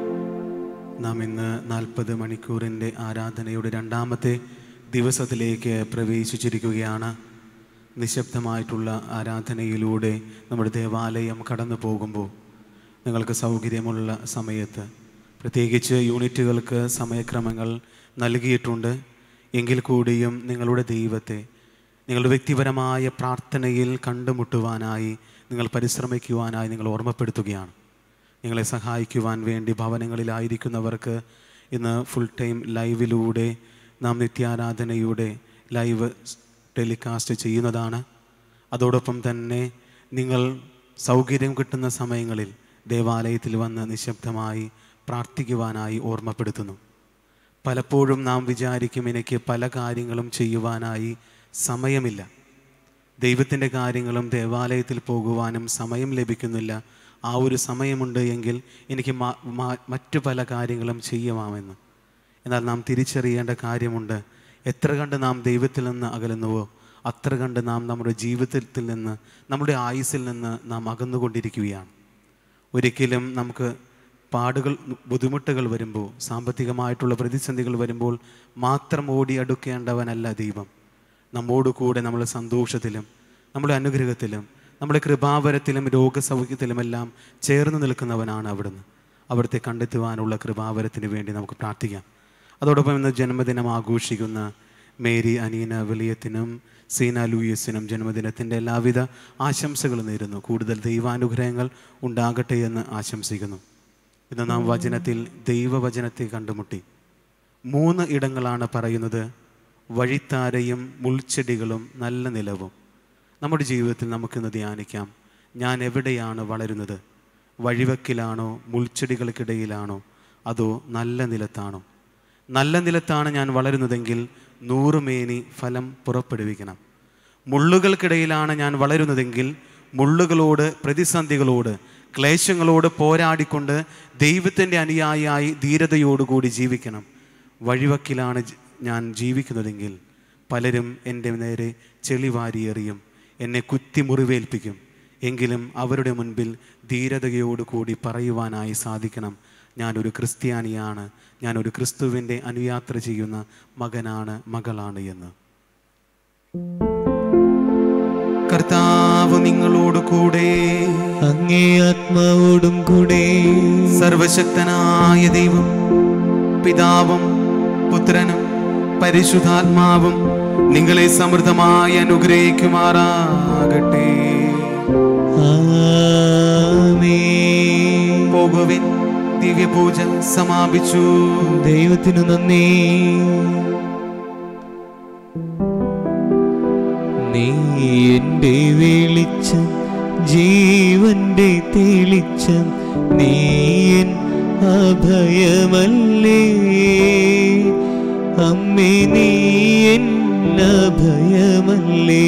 [SPEAKER 2] നാം ഇന്ന് നാൽപ്പത് മണിക്കൂറിൻ്റെ ആരാധനയുടെ രണ്ടാമത്തെ ദിവസത്തിലേക്ക് പ്രവേശിച്ചിരിക്കുകയാണ് നിശബ്ദമായിട്ടുള്ള ആരാധനയിലൂടെ നമ്മുടെ ദേവാലയം കടന്നു പോകുമ്പോൾ നിങ്ങൾക്ക് സൗകര്യമുള്ള സമയത്ത് പ്രത്യേകിച്ച് യൂണിറ്റുകൾക്ക് സമയക്രമങ്ങൾ നൽകിയിട്ടുണ്ട് എങ്കിൽ കൂടിയും നിങ്ങളുടെ ദൈവത്തെ നിങ്ങളുടെ വ്യക്തിപരമായ പ്രാർത്ഥനയിൽ കണ്ടുമുട്ടുവാനായി നിങ്ങൾ പരിശ്രമിക്കുവാനായി നിങ്ങൾ ഓർമ്മപ്പെടുത്തുകയാണ് നിങ്ങളെ സഹായിക്കുവാൻ വേണ്ടി ഭവനങ്ങളിലായിരിക്കുന്നവർക്ക് ഇന്ന് ഫുൾ ടൈം ലൈവിലൂടെ നാം നിത്യാരാധനയുടെ ലൈവ് ടെലികാസ്റ്റ് ചെയ്യുന്നതാണ് അതോടൊപ്പം തന്നെ നിങ്ങൾ സൗകര്യം കിട്ടുന്ന സമയങ്ങളിൽ ദേവാലയത്തിൽ വന്ന് നിശബ്ദമായി പ്രാർത്ഥിക്കുവാനായി ഓർമ്മപ്പെടുത്തുന്നു പലപ്പോഴും നാം വിചാരിക്കും എനിക്ക് പല കാര്യങ്ങളും ചെയ്യുവാനായി സമയമില്ല ദൈവത്തിൻ്റെ കാര്യങ്ങളും ദേവാലയത്തിൽ പോകുവാനും സമയം ലഭിക്കുന്നില്ല ആ ഒരു സമയമുണ്ട് എങ്കിൽ എനിക്ക് മ- മ- മറ്റു പല കാര്യങ്ങളും ചെയ്യുവാമെന്ന് എന്നാൽ നാം തിരിച്ചറിയേണ്ട കാര്യമുണ്ട് എത്ര കണ്ട് നാം ദൈവത്തിൽ നിന്ന് അകലുന്നുവോ അത്ര കണ്ട് നാം നമ്മുടെ ജീവിതത്തിൽ നിന്ന് നമ്മുടെ ആയുസ്സിൽ നിന്ന് നാം അകന്നുകൊണ്ടിരിക്കുകയാണ് ഒരിക്കലും നമുക്ക് പാടുകൾ ബുദ്ധിമുട്ടുകൾ വരുമ്പോൾ സാമ്പത്തികമായിട്ടുള്ള പ്രതിസന്ധികൾ വരുമ്പോൾ മാത്രം ഓടി അടുക്കേണ്ടവനല്ല ദൈവം നമ്മോട് കൂടെ നമ്മുടെ സന്തോഷത്തിലും നമ്മുടെ അനുഗ്രഹത്തിലും നമ്മുടെ കൃപാവരത്തിലും രോഗസൗഖ്യത്തിലുമെല്ലാം ചേർന്ന് നിൽക്കുന്നവനാണ് അവിടുന്ന് അവിടുത്തെ കണ്ടെത്തുവാനുള്ള കൃപാവരത്തിന് വേണ്ടി നമുക്ക് പ്രാർത്ഥിക്കാം അതോടൊപ്പം ഇന്ന് ജന്മദിനം ആഘോഷിക്കുന്ന മേരി അനീന വിളിയത്തിനും സീന ലൂയിസിനും ജന്മദിനത്തിൻ്റെ എല്ലാവിധ ആശംസകളും നേരുന്നു കൂടുതൽ ദൈവാനുഗ്രഹങ്ങൾ ഉണ്ടാകട്ടെ എന്ന് ആശംസിക്കുന്നു ഇന്ന് നാം വചനത്തിൽ ദൈവവചനത്തെ കണ്ടുമുട്ടി മൂന്ന് ഇടങ്ങളാണ് പറയുന്നത് വഴിത്താരയും മുൾച്ചെടികളും നല്ല നിലവും നമ്മുടെ ജീവിതത്തിൽ നമുക്കിന്ന് ധ്യാനിക്കാം ഞാൻ എവിടെയാണ് വളരുന്നത് വഴിവക്കിലാണോ മുൾച്ചെടികൾക്കിടയിലാണോ അതോ നല്ല നിലത്താണോ നല്ല നിലത്താണ് ഞാൻ വളരുന്നതെങ്കിൽ നൂറുമേനി ഫലം പുറപ്പെടുവിക്കണം മുള്ളുകൾക്കിടയിലാണ് ഞാൻ വളരുന്നതെങ്കിൽ മുള്ളുകളോട് പ്രതിസന്ധികളോട് ക്ലേശങ്ങളോട് പോരാടിക്കൊണ്ട് ദൈവത്തിൻ്റെ അനുയായിയായി ധീരതയോടുകൂടി ജീവിക്കണം വഴിവക്കിലാണ് ജ- ഞാൻ ജീവിക്കുന്നതെങ്കിൽ പലരും എൻ്റെ നേരെ ചെളിവാരിയെറിയും എന്നെ കുത്തി മുറിവേൽപ്പിക്കും എങ്കിലും അവരുടെ മുൻപിൽ ധീരതയോടുകൂടി പറയുവാനായി സാധിക്കണം ഞാനൊരു ക്രിസ്ത്യാനിയാണ് ഞാനൊരു ക്രിസ്തുവിൻ്റെ അനുയാത്ര ചെയ്യുന്ന മകനാണ് മകളാണ് എന്ന് കർത്താവ് നിങ്ങളോട് കൂടെ
[SPEAKER 4] അങ്ങേ ആത്മാവോടും കൂടെ
[SPEAKER 2] സർവശക്തനായ ദൈവം പിതാവും പുത്രനും പരിശുദ്ധാത്മാവും നിങ്ങളെ സമൃദ്ധമായി അനുഗ്രഹിക്കുമാറാകട്ടെ
[SPEAKER 4] ആമേൻ
[SPEAKER 2] പോകുവിൻ ദിവ്യപൂജ സമാപിച്ചു
[SPEAKER 4] ദൈവത്തിനു നന്ദി നീ എൻ്റെ വെളിച്ചം ജീവന്റെ തെളിച്ചം നീ എൻ അഭയമല്ലേ അമ്മേ നീ എൻ അഭയമല്ലേ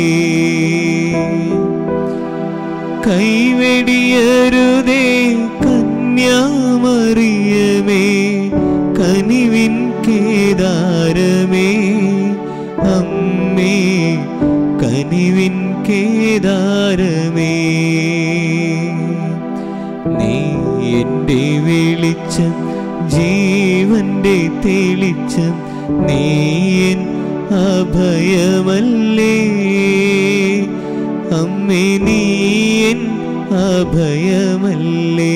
[SPEAKER 4] കൈവെടിയരുതേ കന്യാമറിയമേ കനിവിൻ കേദാരമേ അമ്മേ കനിവിൻ കേദാരമേ നീ എൻ്റെ വെളിച്ചം ജീവന്റെ തെളിച്ചം നീ എൻ അഭയമല്ലേ അമ്മേ നീ എൻ അഭയമല്ലേ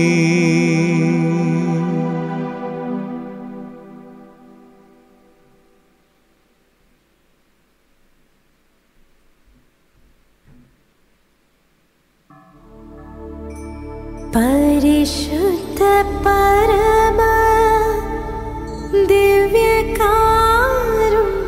[SPEAKER 6] പരിശുദ്ധ പരമ ദിവ്യകാരുണ്യമേ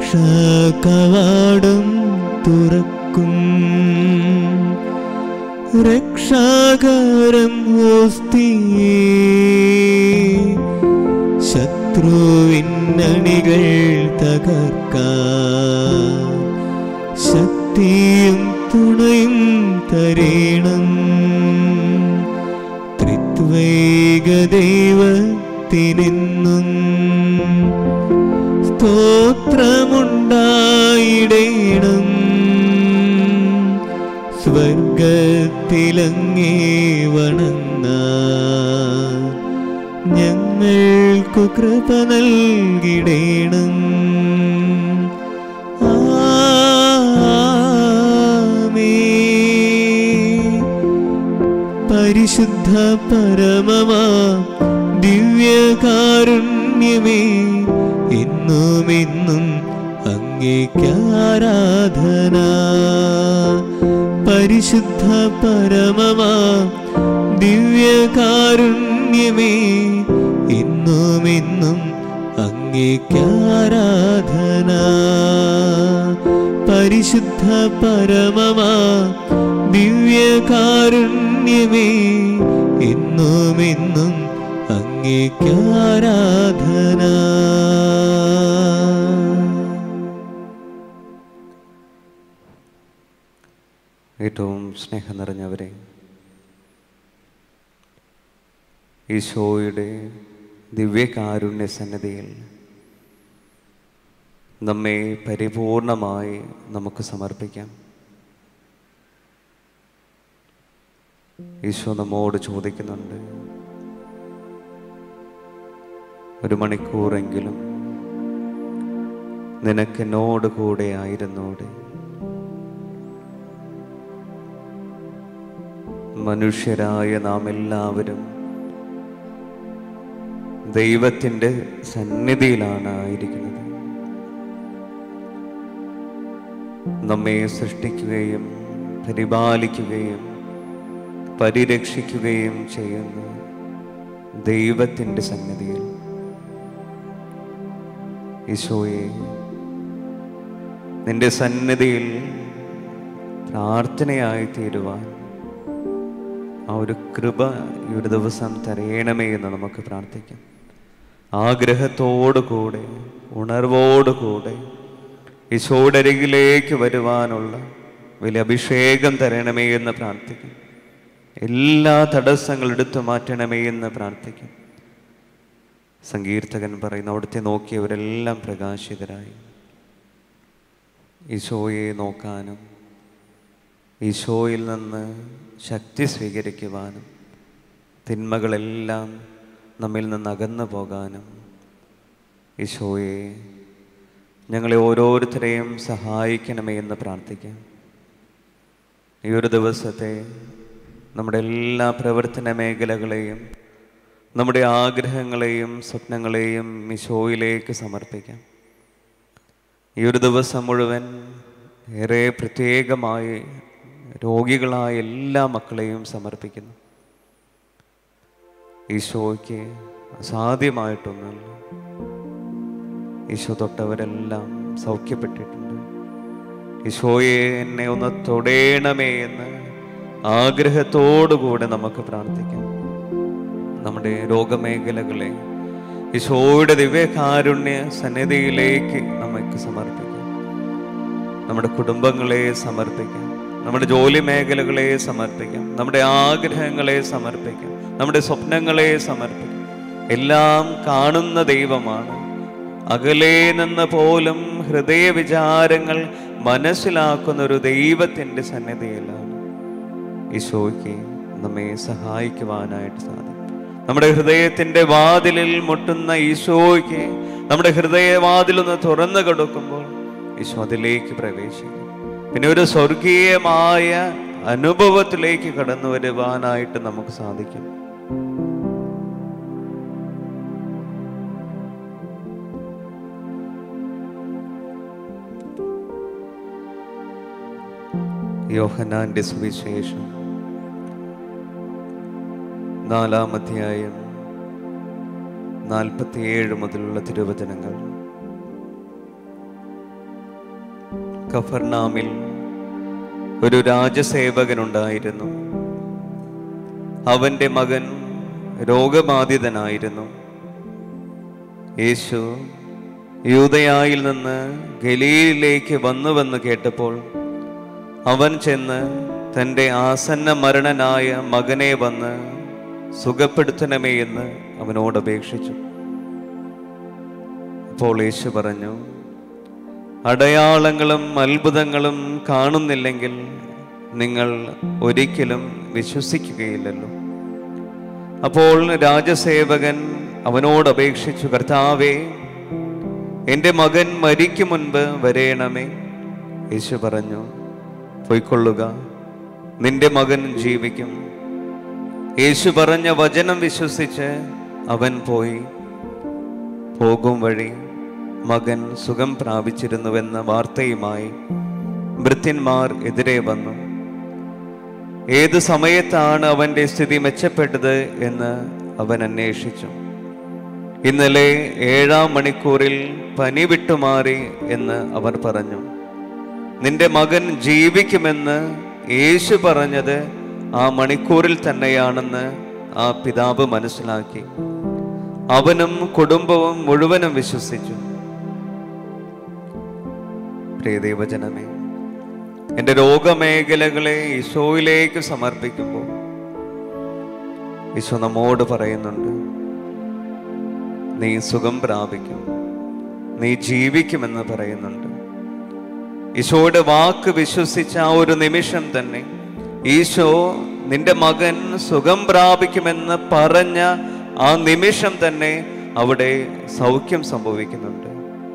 [SPEAKER 4] രക്ഷാകവാടം തുറക്കും രക്ഷാകരം ഓസ്തിയേ ശത്രുവിന്നണികൾ തകർക്കാൻ ശക്തിയും തുണയും തരേണം ത്രിത്വൈക ദൈവത്തിനെന്നും സ്തോത്രമുണ്ടായിടേണം സ്വർഗത്തിലങ്ങേ വണങ്ങ ഞങ്ങൾക്കു കൃപ നൽകിടേണം ആമേൻ. പരിശുദ്ധ പരമമാ ദിവ്യകാരുണ്യമേ എന്നും എന്നും അങ്ങേക്കാരാധന പരിശുദ്ധ പരമമാ ദിവ്യകാരുണ്യമേ എന്നും എന്നും അങ്ങേക്കാരാധന പരിശുദ്ധ പരമമാ ദിവ്യകാരുണ്യമേ എന്നും എന്നും അങ്ങേക്കാരാധന
[SPEAKER 6] ഏറ്റവും സ്നേഹം നിറഞ്ഞവരെ ഈശോയുടെ ദിവ്യകാരുണ്യ സന്നദ്ധയിൽ നമ്മെ പരിപൂർണമായി നമുക്ക് സമർപ്പിക്കാം ഈശോ നമ്മോട് ചോദിക്കുന്നുണ്ട് ഒരു മണിക്കൂറെങ്കിലും നിനക്ക് എന്നോട് കൂടെ ആയിരുന്നോടെ മനുഷ്യരായ നാം എല്ലാവരും ദൈവത്തിൻ്റെ സന്നിധിയിലാണ് ആയിരിക്കുന്നത് നമ്മെ സൃഷ്ടിക്കുകയും പരിപാലിക്കുകയും പരിരക്ഷിക്കുകയും ചെയ്യുന്ന ദൈവത്തിൻ്റെ സന്നിധിയിൽ ഈശോയെ നിന്റെ സന്നിധിയിൽ പ്രാർത്ഥനയായി തീരുവാൻ ആ ഒരു കൃപ ഈ ഒരു ദിവസം തരയണമേ എന്ന് നമുക്ക് പ്രാർത്ഥിക്കാം ആഗ്രഹത്തോടു കൂടെ ഉണർവോടു കൂടെ ഈശോയുടെ അരികിലേക്ക് വരുവാനുള്ള വലിയ അഭിഷേകം തരണമേ എന്ന് പ്രാർത്ഥിക്കും എല്ലാ തടസ്സങ്ങൾ എടുത്തു മാറ്റണമേ എന്ന് പ്രാർത്ഥിക്കും സങ്കീർത്തകൻ പറയുന്നു അവിടുത്തെ നോക്കിയവരെല്ലാം പ്രകാശിതരായി ഈശോയെ നോക്കാനും ഈശോയിൽ നിന്ന് ശക്തി സ്വീകരിക്കുവാനും തിന്മകളെല്ലാം നമ്മിൽ നിന്ന് അകന്നു പോകാനും ഈശോയെ ഞങ്ങളെ ഓരോരുത്തരെയും സഹായിക്കണമേ എന്ന് പ്രാർത്ഥിക്കാം ഈ ഒരു ദിവസത്തെ നമ്മുടെ എല്ലാ പ്രവർത്തന മേഖലകളെയും നമ്മുടെ ആഗ്രഹങ്ങളെയും സ്വപ്നങ്ങളെയും ഈശോയിലേക്ക് സമർപ്പിക്കാം ഈ ഒരു ദിവസം മുഴുവൻ ഏറെ പ്രത്യേകമായി രോഗികളായ എല്ലാ മക്കളെയും സമർപ്പിക്കുന്നു ഈശോയ്ക്ക് അസാധ്യമായിട്ടൊന്നുമില്ല ഈശോ തൊട്ടവരെല്ലാം സൗഖ്യപ്പെട്ടിട്ടുണ്ട് ഈശോയെ എന്നെ ഒന്ന് തൊടേണമേ എന്ന് ആഗ്രഹത്തോടുകൂടെ നമുക്ക് പ്രാർത്ഥിക്കാം നമ്മുടെ രോഗമേഖലകളെ ഈശോയുടെ ദിവ്യകാരുണ്യ സന്നിധിയിലേക്ക് നമുക്ക് സമർപ്പിക്കാം നമ്മുടെ കുടുംബങ്ങളെ സമർപ്പിക്കാം നമ്മുടെ ജോലി മേഖലകളെ സമർപ്പിക്കാം നമ്മുടെ ആഗ്രഹങ്ങളെ സമർപ്പിക്കാം നമ്മുടെ സ്വപ്നങ്ങളെ സമർപ്പിക്കാം എല്ലാം കാണുന്ന ദൈവമാണ് അകലെ നിന്ന് പോലും ഹൃദയ വിചാരങ്ങൾ മനസ്സിലാക്കുന്ന ഒരു ദൈവത്തിൻ്റെ സന്നിധിയിലാണ് ഈശോയ്ക്ക് നമ്മെ സഹായിക്കുവാനായിട്ട് സാധിക്കും നമ്മുടെ ഹൃദയത്തിൻ്റെ വാതിലിൽ മുട്ടുന്ന ഈശോയ്ക്ക് നമ്മുടെ ഹൃദയവാതിലൊന്ന് തുറന്നു കൊടുക്കുമ്പോൾ ഈശോ അതിലേക്ക് പ്രവേശിക്കും പിന്നെ ഒരു സ്വർഗീയമായ അനുഭവത്തിലേക്ക് കടന്നു വരുവാനായിട്ട് നമുക്ക് സാധിക്കും യോഹനാന്റെ സുവിശേഷം നാലാം അധ്യായം നാൽപ്പത്തിയേഴ് മുതലുള്ള തിരുവചനങ്ങൾ കഫർനാമിൽ ഒരു രാജസേവകനുണ്ടായിരുന്നു അവന്റെ മകൻ രോഗബാധിതനായിരുന്നു യേശു യൂതയായിൽ നിന്ന് ഗലീലിലേക്ക് വന്നുവെന്ന് കേട്ടപ്പോൾ അവൻ ചെന്ന് തൻ്റെ ആസന്ന മരണനായ മകനെ വന്ന് സുഖപ്പെടുത്തണമേ എന്ന് അവനോട് അപേക്ഷിച്ചു അപ്പോൾ യേശു പറഞ്ഞു അടയാളങ്ങളും അത്ഭുതങ്ങളും കാണുന്നില്ലെങ്കിൽ നിങ്ങൾ ഒരിക്കലും വിശ്വസിക്കുകയില്ലല്ലോ അപ്പോൾ രാജസേവകൻ അവനോട് അപേക്ഷിച്ചു കർത്താവേ എൻ്റെ മകൻ മരിക്കും മുൻപ് വരേണമേ യേശു പറഞ്ഞു പൊയ്ക്കൊള്ളുക നിന്റെ മകൻ ജീവിക്കും യേശു പറഞ്ഞ വചനം വിശ്വസിച്ച് അവൻ പോയി പോകും വഴി മകൻ സുഖം പ്രാപിച്ചിരുന്നുവെന്ന വാർത്തയുമായി ഭൃത്യന്മാർ എതിരെ വന്നു ഏത് സമയത്താണ് അവന്റെ സ്ഥിതി മെച്ചപ്പെട്ടത് എന്ന് അവൻ അന്വേഷിച്ചു ഇന്നലെ ഏഴാം മണിക്കൂറിൽ പനി വിട്ടുമാറി എന്ന് അവർ പറഞ്ഞു നിന്റെ മകൻ ജീവിക്കുമെന്ന് യേശു പറഞ്ഞത് ആ മണിക്കൂറിൽ തന്നെയാണെന്ന് ആ പിതാവ് മനസ്സിലാക്കി അവനും കുടുംബവും മുഴുവനും വിശ്വസിച്ചു പ്രിയ ദൈവജനമേ എൻ്റെ രോഗമേഖലകളെ ഈശോയിലേക്ക് സമർപ്പിക്കുമ്പോൾ ഈശോ നമ്മോട് പറയുന്നുണ്ട് നീ സുഖം പ്രാപിക്കും നീ ജീവിക്കുമെന്ന് പറയുന്നുണ്ട് ഈശോയുടെ വാക്ക് വിശ്വസിച്ച ആ ഒരു നിമിഷം തന്നെ ഈശോ നിന്റെ മകൻ സുഖം പ്രാപിക്കുമെന്ന് പറഞ്ഞ ആ നിമിഷം തന്നെ അവിടെ സൗഖ്യം സംഭവിക്കുന്നുണ്ട്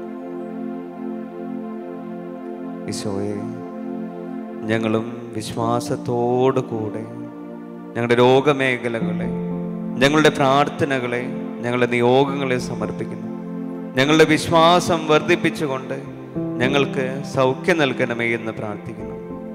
[SPEAKER 6] ഈശോയെ ഞങ്ങളും വിശ്വാസത്തോടു കൂടെ ഞങ്ങളുടെ രോഗമേഖലകളെ ഞങ്ങളുടെ പ്രാർത്ഥനകളെ ഞങ്ങളുടെ നിയോഗങ്ങളെ സമർപ്പിക്കുന്നു ഞങ്ങളുടെ വിശ്വാസം വർദ്ധിപ്പിച്ചുകൊണ്ട് ഞങ്ങൾക്ക് സൗഖ്യം നൽകണമേ എന്ന് പ്രാർത്ഥിക്കുന്നു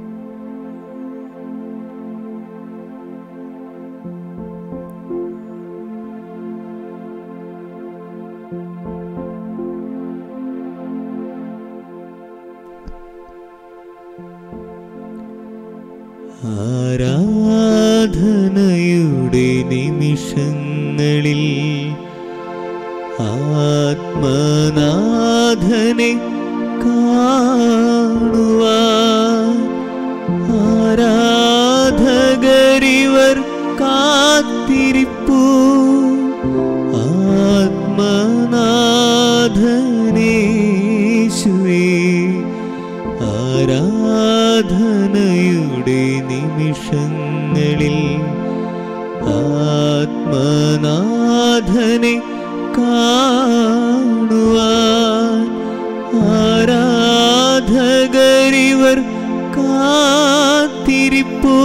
[SPEAKER 4] ആരാധനയുടെ നിമിഷങ്ങളിൽ ആത്മനാഥനെ കാണുവാൻ ആരാധകരിവർ കാത്തിരിപ്പു ആത്മനാഥനേശുവേ ആരാധനയുടെ നിമിഷങ്ങളിൽ ആത്മനാഥനെ കാണുവാൻ ആരാധകരിവർ കാത്തിരിപ്പോ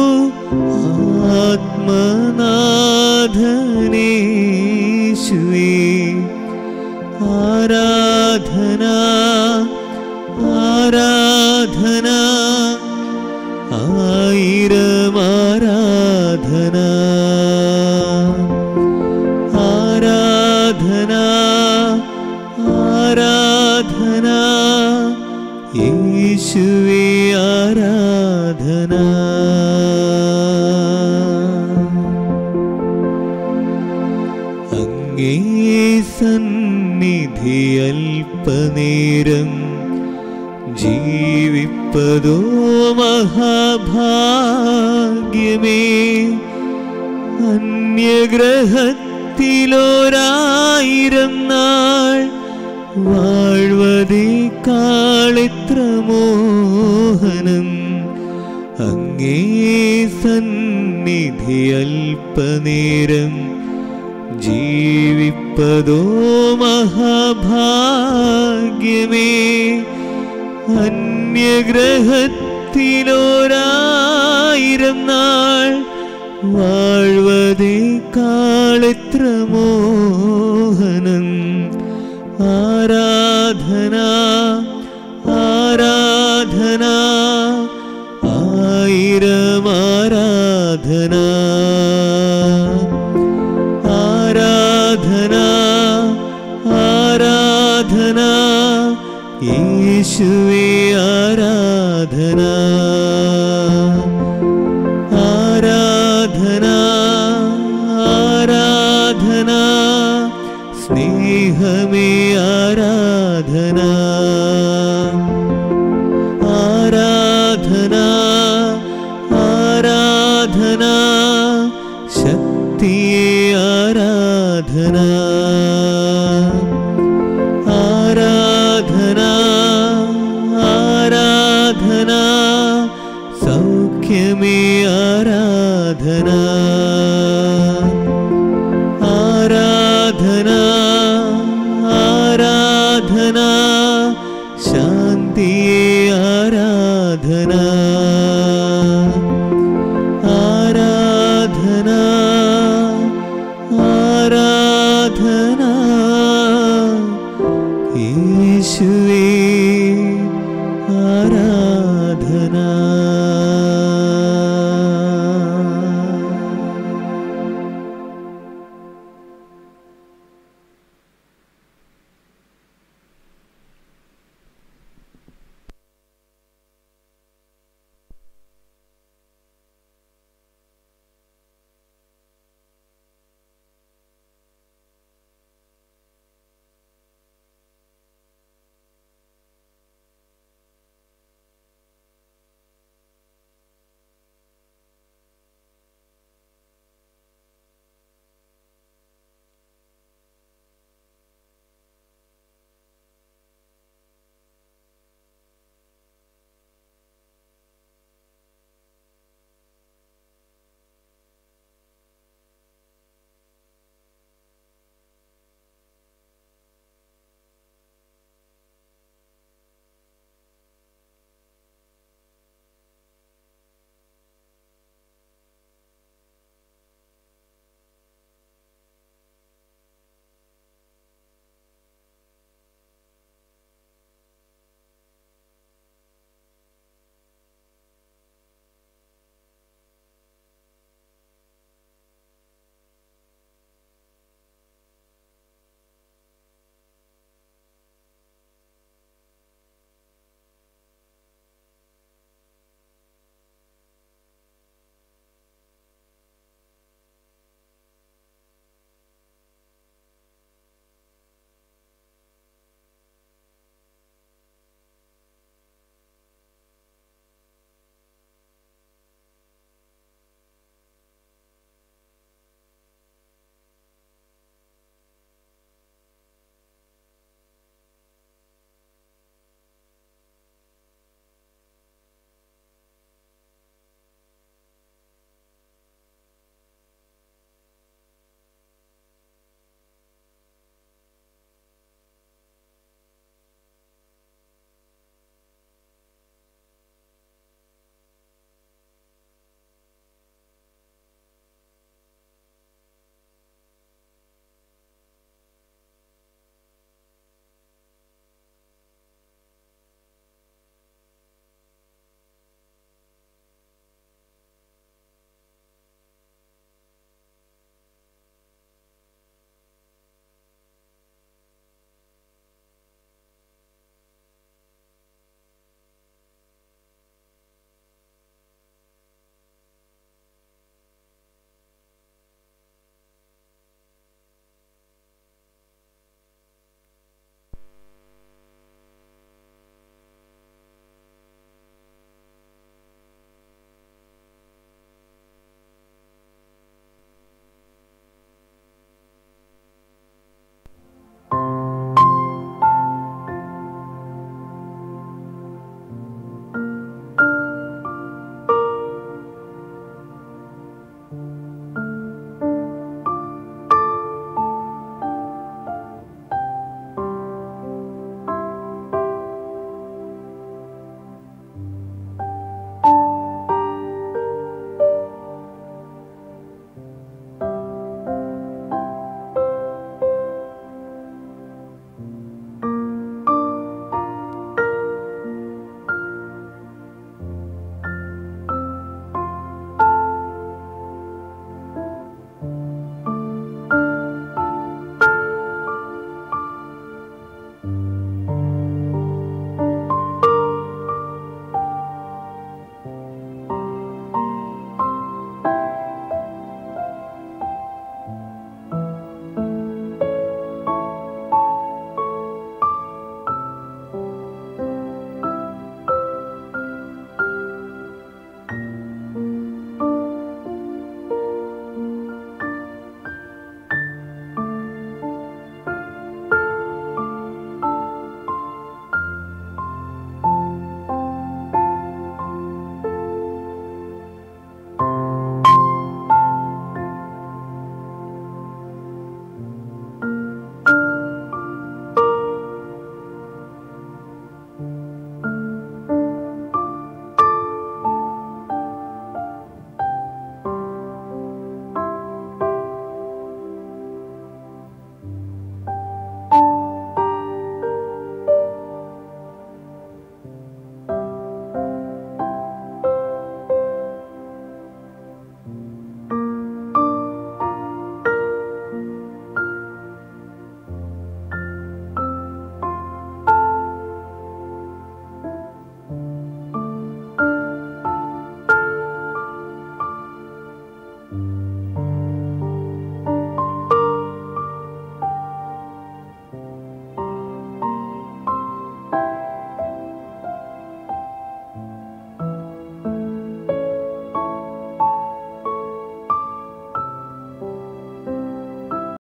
[SPEAKER 4] ആത്മനാഥനേശുവേ ആരാധന ആരാധന ആയിരം ആരാധന ആരാധന ആരാധന യേശുവേ ആരാധന അങ്ങേ സന്നിധി അല്പനേരം ജീവിപ്പതോ മഹാഭാഗ്യമേ അന്യഗ്രഹത്തിലൊരായിരം നാൾ വാഴ്വതേക്കാളെത്ര മോഹനം അങ്ങേ സന്നിധി അല്പനേരം ജീവിപ്പതോ മഹാഭാഗ്യമേ അന്യഗ്രഹത്തിലൊരായിരം നാൾ വാഴ്വതേക്കാളെത്ര മോഹനം ആരാധന ആരാധന ആയിരം ആരാധന ആരാധന ആരാധന യേശുവേ ആരാധന ആരാധന ആരാധന സ്നേഹമേ ആരാധന ആരാധന ആരാധന ശക്തിയെ ആരാധന ആരാധന ആരാധന സൗഖ്യമേ ആരാധന ആരാധന ആരാധന ശാന്തിയെ ആരാധന ആരാധന ആരാധന യേശുവേ ആരാധന